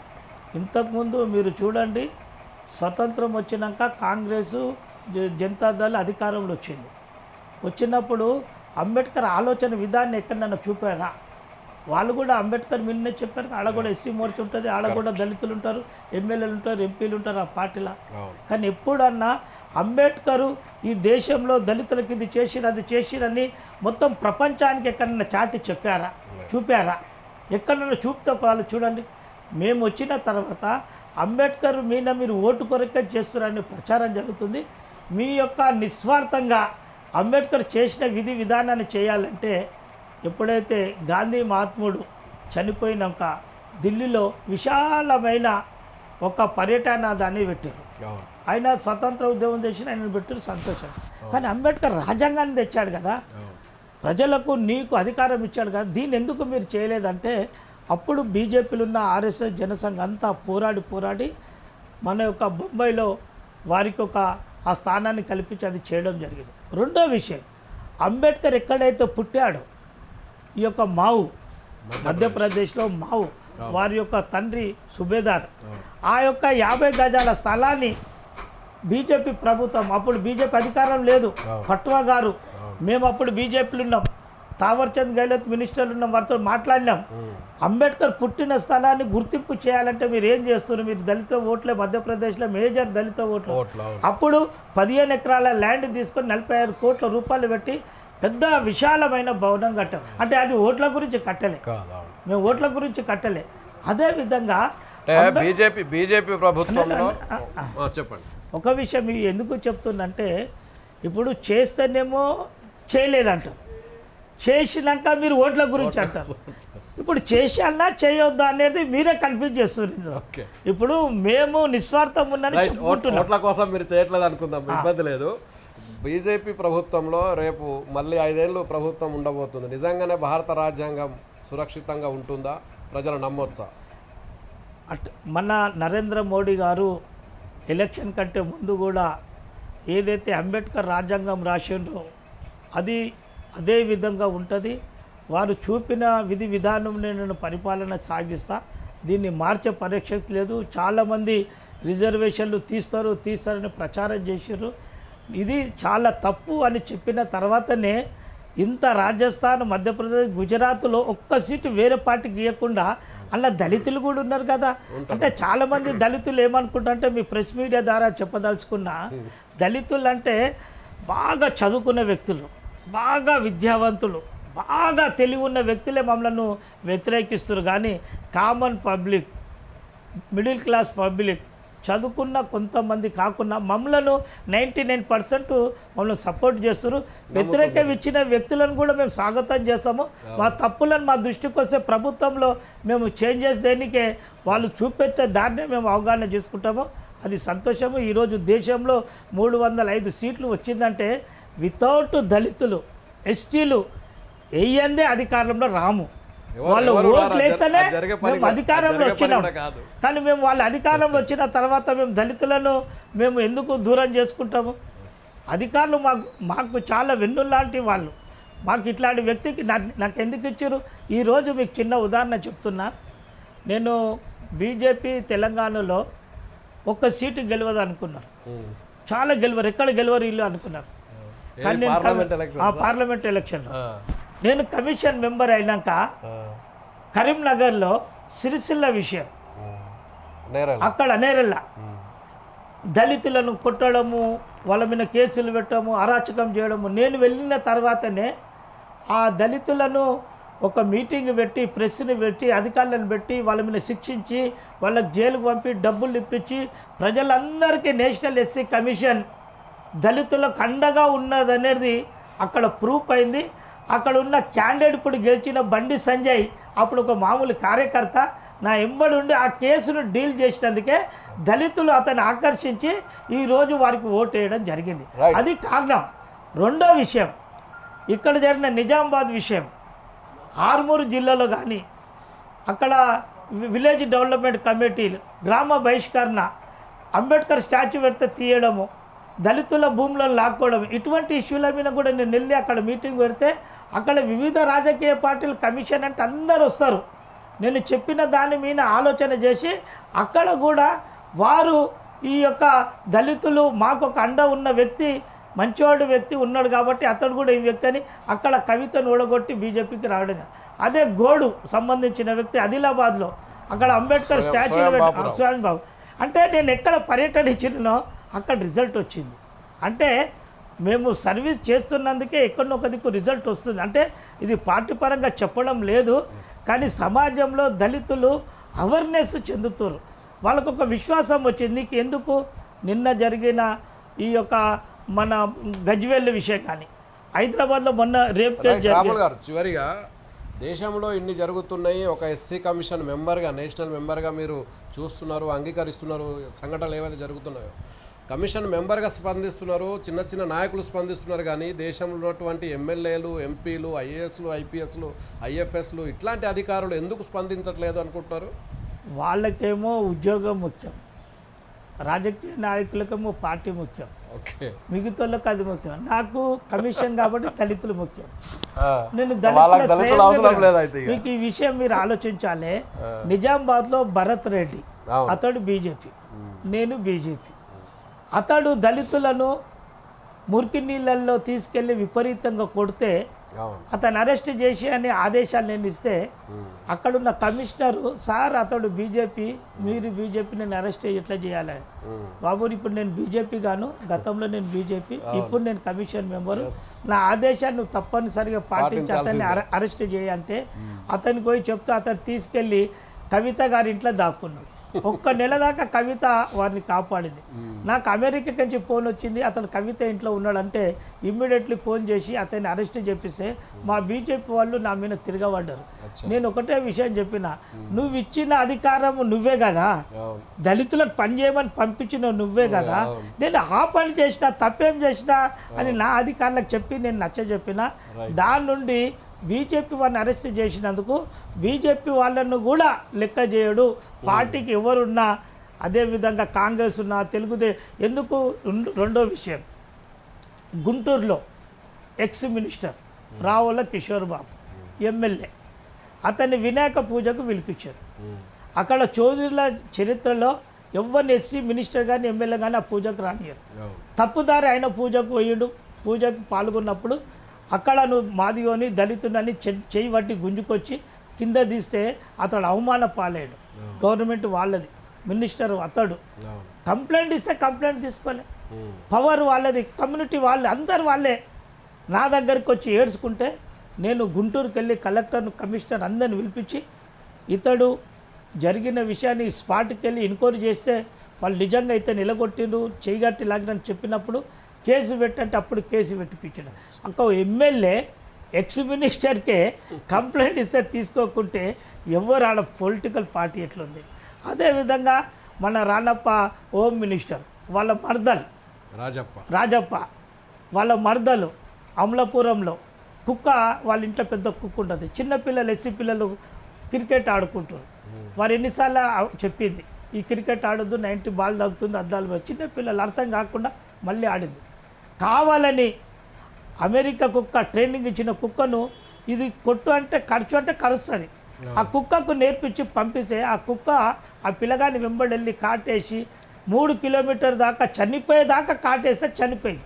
ఇంతకుముందు మీరు చూడండి స్వతంత్రం వచ్చినాక కాంగ్రెస్ జ- జనతాదళ్ అధికారంలో వచ్చింది వచ్చినప్పుడు అంబేద్కర్ ఆలోచన విధాన్ని ఎక్కడన్నా చూపారా వాళ్ళు కూడా అంబేద్కర్ మిన్నే చెప్పారు ఆడ కూడా ఎస్సీ మోర్చా ఉంటుంది ఆడ కూడా దళితులు ఉంటారు ఎమ్మెల్యేలు ఉంటారు ఎంపీలు ఉంటారు ఆ పార్టీలో అవును కానీ ఎప్పుడన్నా అంబేద్కరు ఈ దేశంలో దళితులకు ఇది చేసిరు అది చేసిరని మొత్తం ప్రపంచానికి ఎక్కడన్నా చాటి చెప్పారా చూపారా ఎక్కడన్నా చూపితే వాళ్ళు చూడండి మేము వచ్చిన తర్వాత అంబేద్కర్ మీద మీరు ఓటు కొరకే చేస్తున్నారని ప్రచారం జరుగుతుంది మీ యొక్క నిస్వార్థంగా అంబేద్కర్ చేసిన విధి విధానాన్ని చేయాలంటే ఎప్పుడైతే గాంధీ మహాత్ముడు చనిపోయినాక ఢిల్లీలో విశాలమైన ఒక పర్యటన దాన్ని పెట్టారు అవును ఆయన స్వతంత్ర ఉద్యమం చేసిన ఆయన పెట్టారు సంతోషం కానీ అంబేద్కర్ రాజ్యాంగాన్ని తెచ్చాడు కదా అవును ప్రజలకు నీకు అధికారం ఇచ్చాడు కదా దీన్ని ఎందుకు మీరు చేయలేదంటే అప్పుడు బీజేపీలో ఉన్న ఆర్ఎస్ఎస్ జనసంఘ్ అంతా పోరాడి పోరాడి మన యొక్క బొంబాయిలో వారికి ఒక ఆ స్థానాన్ని కల్పించి అది చేయడం జరిగింది రెండో విషయం అంబేద్కర్ ఎక్కడైతే పుట్టాడో ఈ యొక్క మావు మధ్యప్రదేశ్లో మావు వారి యొక్క తండ్రి సుబేదార్ ఆ యొక్క యాభై గజాల స్థలాన్ని బీజేపీ ప్రభుత్వం అప్పుడు బీజేపీ అధికారం లేదు పట్వా గారు మేము అప్పుడు బీజేపీలో ఉన్నాం తావర్చంద్ గెహ్లోత్ మినిస్టర్లు ఉన్నాం వారితో మాట్లాడినాం అంబేద్కర్ పుట్టిన స్థలాన్ని గుర్తింపు చేయాలంటే మీరు ఏం చేస్తున్నారు మీరు దళిత ఓట్లే మధ్యప్రదేశ్లో మేజర్ దళిత ఓట్లు ఓట్లు అవును అప్పుడు పదిహేను ఎకరాల ల్యాండ్ తీసుకొని నలభై ఆరు కోట్ల రూపాయలు పెట్టి పెద్ద విశాలమైన భవనం కట్టాం అంటే అది ఓట్ల గురించి కట్టలే కాదు అవును మేము ఓట్ల గురించి కట్టలే అదే విధంగా అంటే బీజేపీ బీజేపీ ప్రభుత్వంలో ఆ, చెప్పండి ఒక విషయం ఇవి ఎందుకు చెప్తుందంటే ఇప్పుడు చేస్తేనేమో చేయలేదంట చేసినాక మీరు ఓట్ల గురించి అంటారు ఇప్పుడు చేశానా చేయొద్దా అనేది మీరే కన్ఫ్యూజ్ చేస్తున్నారు ఇందులో. ఓకే ఇప్పుడు మేము నిస్వార్థం ఉందని రైట్ ఓట్- చెప్పుకుంటున్నాం ఓట్ల కోసం మీరు చేయట్లేదు అనుకుందాం ఇబ్బంది లేదు బీజేపీ ప్రభుత్వంలో రేపు మళ్ళీ ఐదేళ్ళు ప్రభుత్వం ఉండబోతుంది నిజంగానే భారత రాజ్యాంగం సురక్షితంగా ఉంటుందా ప్రజలు నమ్మొచ్చా అట్ మన నరేంద్ర మోడీ గారు ఎలక్షన్ కంటే ముందు కూడా ఏదైతే అంబేద్కర్ రాజ్యాంగం రాసిండ్రో అది అదే విధంగా ఉంటుంది వారు చూపిన విధి విధానం నేను పరిపాలన సాగిస్తా దీన్ని మార్చే పరీక్ష లేదు చాలామంది రిజర్వేషన్లు తీస్తారు తీస్తారని ప్రచారం చేశారు ఇది చాలా తప్పు అని చెప్పిన తర్వాతనే ఇంత రాజస్థాన్ మధ్యప్రదేశ్ గుజరాత్లో ఒక్క సీటు వేరే పార్టీకి ఇవ్వకుండా అలా దళితులు కూడా ఉన్నారు కదా అంటే చాలా మంది దళితులు ఏమనుకుంటారంటే మీ ప్రెస్ మీడియా ద్వారా చెప్పదలుచుకున్న దళితులు అంటే బాగా చదువుకున్న వ్యక్తులు బాగా విద్యావంతులు బాగా తెలివి ఉన్న వ్యక్తులే మమ్మల్ని వ్యతిరేకిస్తారు కానీ common public middle class public చదువుకున్న కొంతమంది కాకుండా మమ్మలను నైంటీ నైన్ పర్సెంట్ మమ్మల్ని సపోర్ట్ చేస్తారు వ్యతిరేకం ఇచ్చిన వ్యక్తులను కూడా మేము స్వాగతం చేస్తాము మా తప్పులను మా దృష్టికి వస్తే ప్రభుత్వంలో మేము చేంజెస్ దేనికే వాళ్ళు చూపెట్టే దాన్నే మేము అవగాహన చేసుకుంటాము అది సంతోషము ఈరోజు దేశంలో మూడు వందల ఐదు సీట్లు వచ్చిందంటే వితౌట్ దళితులు ఎస్టీలు వెయ్యందే అధికారంలో రాము ఎవరు- వాళ్ళు ఎవరు రారు. ఓట్లు వేస్తేనే అది జరిగే పని మేము కూడా- అధికారంలో జరిగే పని వచ్చినాం కూడా కాదు. కానీ మేము వాళ్ళ అధికారంలో వచ్చిన తర్వాత మేము దళితులను మేము ఎందుకు దూరం చేసుకుంటాము అధికారులు మాకు మాకు చాలా వెన్నులాంటి వాళ్ళు మాకు ఇట్లాంటి వ్యక్తికి నాకు నాకు ఎందుకు ఇచ్చారు ఈరోజు మీకు చిన్న ఉదాహరణ చెప్తున్నా నేను బీజేపీ తెలంగాణలో ఒక్క సీటు గెలవదు అనుకున్నారు ఉమ్. చాలా గెలవరు ఎక్కడ గెలవరు ఇల్లు అనుకున్నారు ఏది కానీ నేను పార్లమెంట్ కమి- ఎలక్షన్ ఆ, పార్లమెంట్ ఎలక్షన్లో ఆ, నేను కమిషన్ మెంబర్ అయినాక ఆ, కరీంనగర్లో సిరిసిల్ల విషయం ఉమ్. నేరేల అక్కడ నేరెళ్ళ ఉమ్. దళితులను కొట్టడము వాళ్ళ మీద కేసులు పెట్టడము అరాచకం చేయడము నేను వెళ్ళిన తర్వాతనే ఆ దళితులను ఒక మీటింగ్ పెట్టి ప్రెస్ని పెట్టి అధికారులను పెట్టి వాళ్ళ మీద శిక్షించి వాళ్ళకి జైలుకు పంపి డబ్బులు ఇప్పించి ప్రజలందరికీ నేషనల్ ఎస్సీ కమిషన్ దళితులకు అండగా ఉన్నదనేది అక్కడ ప్రూఫ్ అయింది అక్కడ ఉన్న క్యాండిడేట్ ఇప్పుడు గెలిచిన బండి సంజయ్ అప్పుడు ఒక మామూలు కార్యకర్త నా ఎంబడి ఉండి ఆ కేసును డీల్ చేసినందుకే దళితులు అతన్ని ఆకర్షించి ఈరోజు వారికి ఓటు వేయడం జరిగింది Right. అది కారణం రెండో విషయం ఇక్కడ జరిగిన నిజామాబాద్ విషయం ఆర్మూరు జిల్లాలో కానీ అక్కడ వి- విలేజ్ డెవలప్మెంట్ కమిటీలు గ్రామ బహిష్కరణ అంబేద్కర్ స్టాచ్యూ పెడితే తీయడము దళితుల భూములను లాక్కోవడం ఇటువంటి ఇష్యూల మీద కూడా నేను వెళ్ళి అక్కడ మీటింగ్ పెడితే అక్కడ వివిధ రాజకీయ పార్టీల కమిషన్ అంటే అందరు వస్తారు నేను చెప్పిన దాని మీద ఆలోచన చేసి అక్కడ కూడా వారు ఈ యొక్క దళితులు మాకు ఒక అండ ఉన్న వ్యక్తి మంచివాడు వ్యక్తి ఉన్నాడు కాబట్టి అతడు కూడా ఈ వ్యక్తి అని అక్కడ కవితను ఓడగొట్టి బీజేపీకి రావడం అదే గోడు సంబంధించిన వ్యక్తి ఆదిలాబాద్లో అక్కడ అంబేద్కర్ స్వయం- స్టాచ్యూ స్వయం పెట్టి- బాపురావు. స్వయం బాబు అంటే నేను ఎక్కడ పర్యటన ఇచ్చినో అక్కడ రిజల్ట్ వచ్చింది అంటే మేము సర్వీస్ చేస్తున్నందుకే ఎక్కడో ఒక దిక్కు రిజల్ట్ వస్తుంది అంటే ఇది పార్టీ పరంగా చెప్పడం లేదు కానీ సమాజంలో దళితులు అవేర్నెస్ చెందుతారు వాళ్ళకు ఒక విశ్వాసం వచ్చింది నీకు ఎందుకు నిన్న జరిగిన ఈ యొక్క మన గజ్వేల్ విషయం కానీ హైదరాబాద్లో మొన్న రేప్ కేసు రైట్, జరిగింది రాములు గారు చివరిగా దేశంలో ఇన్ని జరుగుతున్నాయి ఒక ఎస్సీ కమిషన్ మెంబర్గా నేషనల్ మెంబర్గా మీరు చూస్తున్నారు అంగీకరిస్తున్నారు సంఘటనలు ఏవైతే జరుగుతున్నాయో కమిషన్ మెంబర్గా స్పందిస్తున్నారు చిన్న చిన్న నాయకులు స్పందిస్తున్నారు కానీ దేశంలో ఉన్నటువంటి ఎమ్మెల్యేలు ఎంపీలు ఐఏఎస్లు ఐపీఎస్లు ఐఎఫ్ఎస్లు ఇట్లాంటి అధికారులు ఎందుకు స్పందించట్లేదు అనుకుంటున్నారు వాళ్ళకేమో ఉద్యోగం ముఖ్యం రాజకీయ నాయకులకేమో పార్టీ ముఖ్యం ఓకే మిగతాళ్ళకి అది ముఖ్యం నాకు కమిషన్ కాబట్టి దళితులు ముఖ్యం నేను వాళ్ళకి దళితుల దళితులు శ్రేయస్సు అవసరం లేదు అయితే ఇక. మీకు ఈ విషయం మీరు ఆలోచించాలి నిజామాబాద్లో భరత్ రెడ్డి అవును. అతడు బీజేపీ నేను బీజేపీ అతడు దళితులను మురికి నీళ్ళల్లో తీసుకెళ్ళి విపరీతంగా కొడితే అవును అతను అరెస్ట్ చేసి అనే ఆదేశాలు నేను ఇస్తే అక్కడున్న కమిషనరు సార్ అతడు బీజేపీ మీరు బీజేపీ నేను అరెస్ట్ ఎట్లా చేయాలని ఉమ్. బాబు ఇప్పుడు నేను బీజేపీ గాను గతంలో నేను బీజేపీ ఇప్పుడు నేను కమిషన్ మెంబరు నా ఆదేశాన్ని నువ్వు తప్పనిసరిగా పాటించి అతన్ని అరె- అరెస్ట్ చేయంటే అతనికి పోయి చెప్తే అతను తీసుకెళ్ళి కవిత గారి ఇంట్లో దాక్కున్నాడు ఒక్క నెల దాకా కవిత వారిని కాపాడింది నాకు అమెరికా నుంచి ఫోన్ వచ్చింది అతను కవిత ఇంట్లో ఉన్నాడంటే ఇమ్మీడియట్లీ ఫోన్ చేసి అతన్ని అరెస్ట్ చేపిస్తే మా బీజేపీ వాళ్ళు నా మీద తిరగబడ్డారు నేను ఒకటే విషయం చెప్పిన నువ్వు ఇచ్చిన అధికారం నువ్వే కదా అవును దళితులకు పని చేయమని పంపించిన నువ్వే కదా నేను ఆ పని చేసిన తప్పేం చేసినా అని నా అధికారులకు చెప్పి నేను నచ్చ చెప్పిన దాని నుండి బీజేపీ వాళ్ళని అరెస్ట్ చేసినందుకు బీజేపీ వాళ్ళను కూడా లెక్క చేయడు పార్టీకి ఎవరున్నా అదేవిధంగా కాంగ్రెస్ ఉన్నా తెలుగుదే ఎందుకు రెండు- రెండో విషయం గుంటూరులో ex minister Ravula Kishore Babu MLA అతన్ని వినాయక పూజకు పిలిపించారు అక్కడ చౌదరుల చరిత్రలో ఎవరిని ఎస్సీ మినిస్టర్ కానీ ఎమ్మెల్యే కానీ ఆ పూజకు రానియరు అవును తప్పుదారి ఆయన పూజకు పోయిండు పూజకు పాల్గొన్నప్పుడు అక్కడ నువ్వు మాదిగోని దళితుడని చె- చెయ్యి పట్టి గుంజుకొచ్చి కింద తీస్తే అతడు అవమాన పాలేడు గవర్నమెంట్ వాళ్ళది మినిస్టర్ అతడు అవును కంప్లైంట్ ఇస్తే కంప్లైంట్ తీసుకోలే ఉమ్. పవర్ వాళ్ళది కమ్యూనిటీ వాళ్ళే అందరు వాళ్ళే నా దగ్గరికి వచ్చి ఏడ్చుకుంటే నేను గుంటూరుకి వెళ్ళి కలెక్టర్ను కమిషనర్ అందరిని పిలిపించి ఇతడు జరిగిన విషయాన్ని స్పాట్కి వెళ్ళి ఎంక్వైరీ చేస్తే వాళ్ళు నిజంగా అయితే నిలగొట్టిండ్రు చేయగట్టి లాగినని చెప్పినప్పుడు కేసు పెట్టంటే అప్పుడు కేసు పెట్టిపించాడు ఒక ఎమ్మెల్యే ఎక్స్ మినిస్టర్కే కంప్లైంట్ ఇస్తే తీసుకోకుంటే ఎవరు ఆడ పొలిటికల్ పార్టీ ఎట్లుంది అదేవిధంగా మన రానప్ప హోమ్ మినిస్టర్ వాళ్ళ మర్దల్ రాజప్ప రాజప్ప వాళ్ళ మర్దలు అమలాపురంలో కుక్క వాళ్ళ ఇంట్లో పెద్ద కుక్క ఉంటుంది చిన్నపిల్లలు ఎస్సీ పిల్లలు క్రికెట్ ఆడుకుంటారు వారు ఎన్నిసార్లు ఆ- చెప్పింది ఈ క్రికెట్ ఆడొద్దు నైంటీ బాల్ తగ్గుతుంది అద్దాలు పోయి. చిన్నపిల్లలు అర్థం కాకుండా మళ్ళీ ఆడింది కావాలని అమెరికా కుక్క ట్రైనింగ్ ఇచ్చిన కుక్కను ఇది కొట్టు అంటే ఖర్చు అంటే కరుస్తుంది ఆ కుక్కకు నేర్పించి పంపిస్తే ఆ కుక్క ఆ పిల్లగాని వెంబడెళ్ళి కాటేసి మూడు కిలోమీటర్ దాకా చనిపోయేదాకా కాటేస్తే చనిపోయింది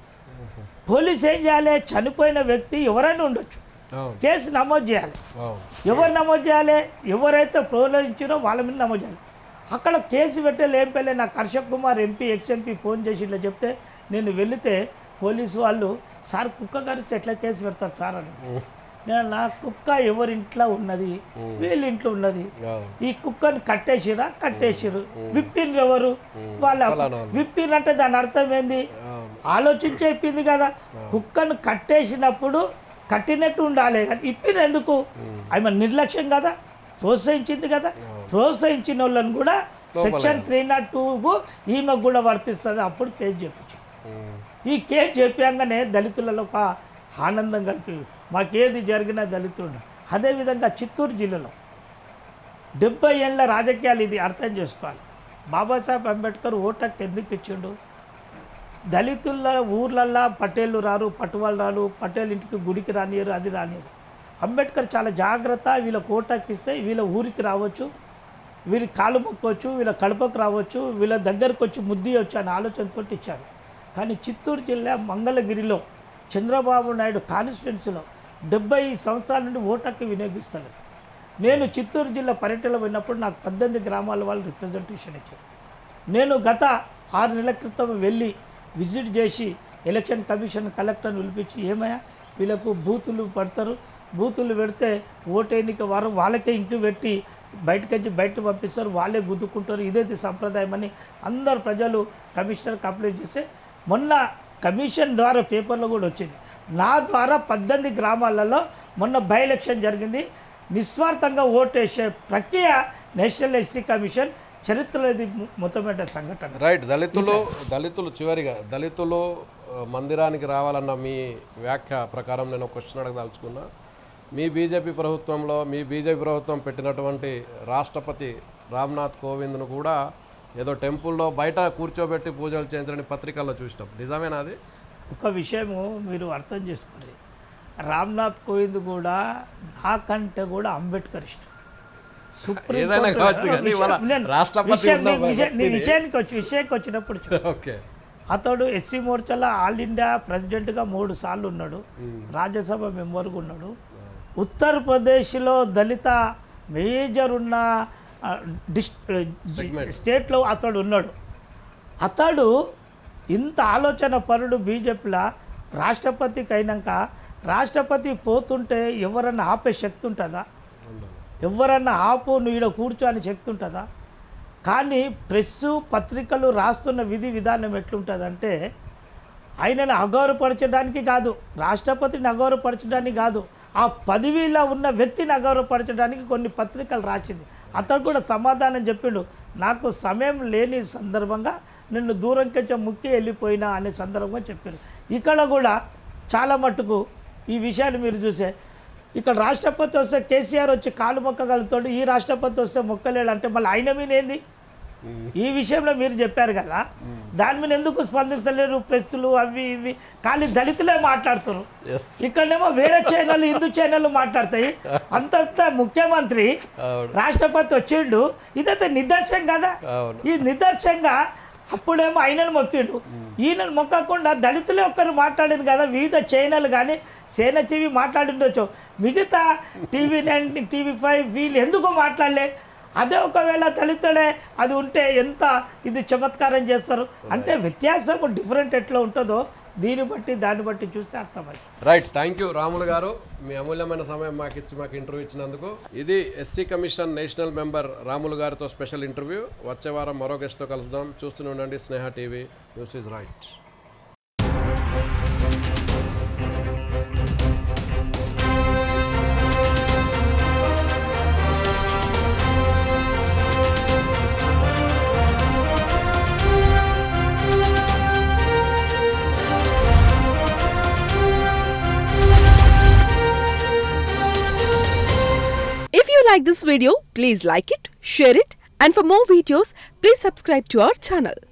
పోలీస్ ఏం చేయాలి చనిపోయిన వ్యక్తి ఎవరైనా ఉండొచ్చు అవును కేసు నమోదు చేయాలి అవును ఎవరు నమోదు చేయాలి ఎవరైతే ప్రోత్సహించారో వాళ్ళ మీద నమోదు చేయాలి అక్కడ కేసు పెట్టే ఏం పెళ్ళే నాకు Harsha Kumar MP ex MP phone చేసి ఇట్లా చెప్తే నేను వెళితే పోలీసు వాళ్ళు సార్ కుక్క కరిస్తే ఎట్లా కేసు పెడతారు సార్ అని నేను నా కుక్క ఎవరింట్లో ఉన్నది వీళ్ళ ఇంట్లో ఉన్నది అవును ఈ కుక్కని కట్టేసిరా కట్టేసిరు విప్పిన్రు ఎవరు వాళ్ళ ఫలానా వాళ్ళు. విప్పిర్రు అంటే దాని అర్థం ఏంది అవును ఆలోచించి చెప్పింది కదా కుక్కను కట్టేసినప్పుడు కట్టినట్టు ఉండాలి కానీ ఇప్పిన ఎందుకు ఆమె నిర్లక్ష్యం కదా ప్రోత్సహించింది కదా ప్రోత్సహించిన వాళ్ళని కూడా సెక్షన్ త్రీ నాట్ టూకు ఈమె కూడా వర్తిస్తుంది అప్పుడు కేసు చెప్పించి ఉమ్. ఈ కేసు చెప్పాగానే దళితులలో ఒక ఆనందం కలిపి మాకేది జరిగినా దళితుడు అదేవిధంగా చిత్తూరు జిల్లాలో డెబ్బై ఏళ్ళ రాజకీయాలు ఇది అర్థం చేసుకోవాలి బాబాసాహెబ్ అంబేద్కర్ ఓటకు ఎందుకు ఇచ్చిండు దళితుల ఊర్లల్లో పటేళ్ళు రారు పట్టువాళ్ళు రారు పటేల్ ఇంటికి గుడికి రానియరు అది రానియరు అంబేద్కర్ చాలా జాగ్రత్త వీళ్ళకి ఓటకు ఇస్తే వీళ్ళ ఊరికి రావచ్చు వీరి కాలు మొక్కొచ్చు వీళ్ళ కడపకు రావచ్చు వీళ్ళ దగ్గరకు వచ్చి ముద్దియొచ్చు అనే ఆలోచనతో ఇచ్చాడు కానీ చిత్తూరు జిల్లా మంగళగిరిలో చంద్రబాబు నాయుడు కాన్స్టిట్యున్సీలో డెబ్బై సంవత్సరాల నుండి ఓటక్కి వినియోగిస్తారు నేను చిత్తూరు జిల్లా పర్యటనలో పోయినప్పుడు నాకు పద్దెనిమిది గ్రామాల వాళ్ళు రిప్రజెంటేషన్ ఇచ్చారు నేను గత ఆరు నెలల క్రితం వెళ్ళి విజిట్ చేసి ఎలక్షన్ కమిషన్ కలెక్టర్ని పిలిపించి ఏమయ్యా వీళ్ళకు బూతులు పడతారు బూతులు పెడితే ఓటు ఎన్నిక వారు వాళ్ళకే ఇంకు పెట్టి బయటకొచ్చి బయట పంపిస్తారు వాళ్ళే గుద్దుకుంటారు ఇదేది సంప్రదాయం అని అందరు ప్రజలు కమిషనర్కి అప్లై చేస్తే మొన్న కమిషన్ ద్వారా పేపర్లో కూడా వచ్చింది నా ద్వారా పద్దెనిమిది గ్రామాలలో మొన్న బై ఎలక్షన్ జరిగింది నిస్వార్థంగా ఓటేసే ప్రక్రియ నేషనల్ ఎస్సీ కమిషన్ చరిత్రలో ఇది ము- మొట్టమొదటి సంఘటన రైట్ దళితులు దళితులు చివరిగా దళితులు ఆ, మందిరానికి రావాలన్న మీ వ్యాఖ్య ప్రకారం నేను ఒక క్వశ్చన్ అడగదలుచుకున్నా మీ బీజేపీ ప్రభుత్వంలో మీ బీజేపీ ప్రభుత్వం పెట్టినటువంటి రాష్ట్రపతి రామ్నాథ్ కోవింద్ను కూడా ఏదో టెంపుల్లో బయట కూర్చోబెట్టి పూజలు చేయించడానికి పత్రికల్లో చూసినాం నిజమేనా అది ఒక విషయము మీరు అర్థం చేసుకోండి రామ్నాథ్ కోవింద్ కూడా నాకంటే కూడా అంబేద్కర్ ఇష్టం సుప్రీం ఏదైనా కోర్టు- కావచ్చు కానీ విషయం- వాళ్ళ నేను రాష్ట్రపతి విషయం- ఉన్న నీ విషయం- నీ వ్యక్తిని- విషయానికి వచ్చి విషయానికి వచ్చినప్పుడు చెప్పు. ఓకే అతడు ఎస్సీ మోర్చాలో ఆల్ ఇండియా ప్రెసిడెంట్గా మూడు సార్లు ఉన్నాడు రాజ్యసభ మెంబర్గా ఉన్నాడు ఉత్తరప్రదేశ్లో దళిత మేజర్ ఉన్న ఆ, డిస్ స్టేట్లో అతడు ఉన్నాడు అతడు ఇంత ఆలోచన పరుడు బీజేపీలో రాష్ట్రపతికి అయినాక రాష్ట్రపతి పోతుంటే ఎవరన్నా ఆపే శక్తి ఉంటుందా ఉండదు. ఎవరన్నా ఆపు నువ్వు ఈడ కూర్చో అని శక్తి ఉంటుందా కానీ ప్రెస్సు పత్రికలు రాస్తున్న విధి విధానం ఎట్లుంటుందంటే ఆయనను అగౌరవపరచడానికి కాదు రాష్ట్రపతిని అగౌరవపరచడానికి కాదు ఆ పదవిలో ఉన్న వ్యక్తిని అగౌరవపరచడానికి కొన్ని పత్రికలు రాసింది అతను కూడా సమాధానం చెప్పిండు నాకు సమయం లేని సందర్భంగా నిన్ను దూరం కొంచెం ముక్కి వెళ్ళిపోయినా అనే సందర్భంగా చెప్పారు ఇక్కడ కూడా చాలా మట్టుకు ఈ విషయాలు మీరు చూసే ఇక్కడ రాష్ట్రపతి వస్తే కేసీఆర్ వచ్చి కాలు మొక్కగలుగుతాడు ఈ రాష్ట్రపతి వస్తే మొక్కలేడు అంటే మళ్ళీ ఆయన మీద ఏంది ఈ విషయంలో మీరు చెప్పారు కదా దాని మీద ఎందుకు స్పందిస్తలేరు ప్రెస్సులు అవి ఇవి కానీ దళితులే మాట్లాడుతున్నారు ఇక్కడనేమో వేరే ఛానల్ హిందూ ఛానల్ మాట్లాడతాయి అంతంత ముఖ్యమంత్రి రాష్ట్రపతి వచ్చిండు ఇదైతే నిదర్శనం కదా అవును. ఈ నిదర్శనంగా అప్పుడేమో ఆయనను మొక్కిండు ఈయనను మొక్కకుండా దళితులే ఒక్కరు మాట్లాడింది కదా వివిధ ఛానల్ కానీ సేన టీవీ మాట్లాడిండొచ్చు మిగతా టీవీ నైన్ టీవీ ఫైవ్ వీళ్ళు ఎందుకు మాట్లాడలే అదే ఒకవేళ దళితుడే అది ఉంటే ఎంత ఇది చమత్కారం చేస్తారు అంటే వ్యత్యాసం డిఫరెంట్ ఎట్లా ఉంటుందో దీన్ని బట్టి దాన్ని బట్టి చూస్తే అర్థమవుతుంది రైట్ థ్యాంక్ యూ రాములు గారు మీ అమూల్యమైన సమయం మాకు ఇచ్చి మాకు ఇంటర్వ్యూ ఇచ్చినందుకు ఇది SC commission national member Ramulu గారితో స్పెషల్ ఇంటర్వ్యూ వచ్చే వారం మరో గెస్ట్తో కలుద్దాం చూస్తూనే ఉండండి Sneha TV news is right If you like this video, please like it, share it, and for more videos, please subscribe to our channel.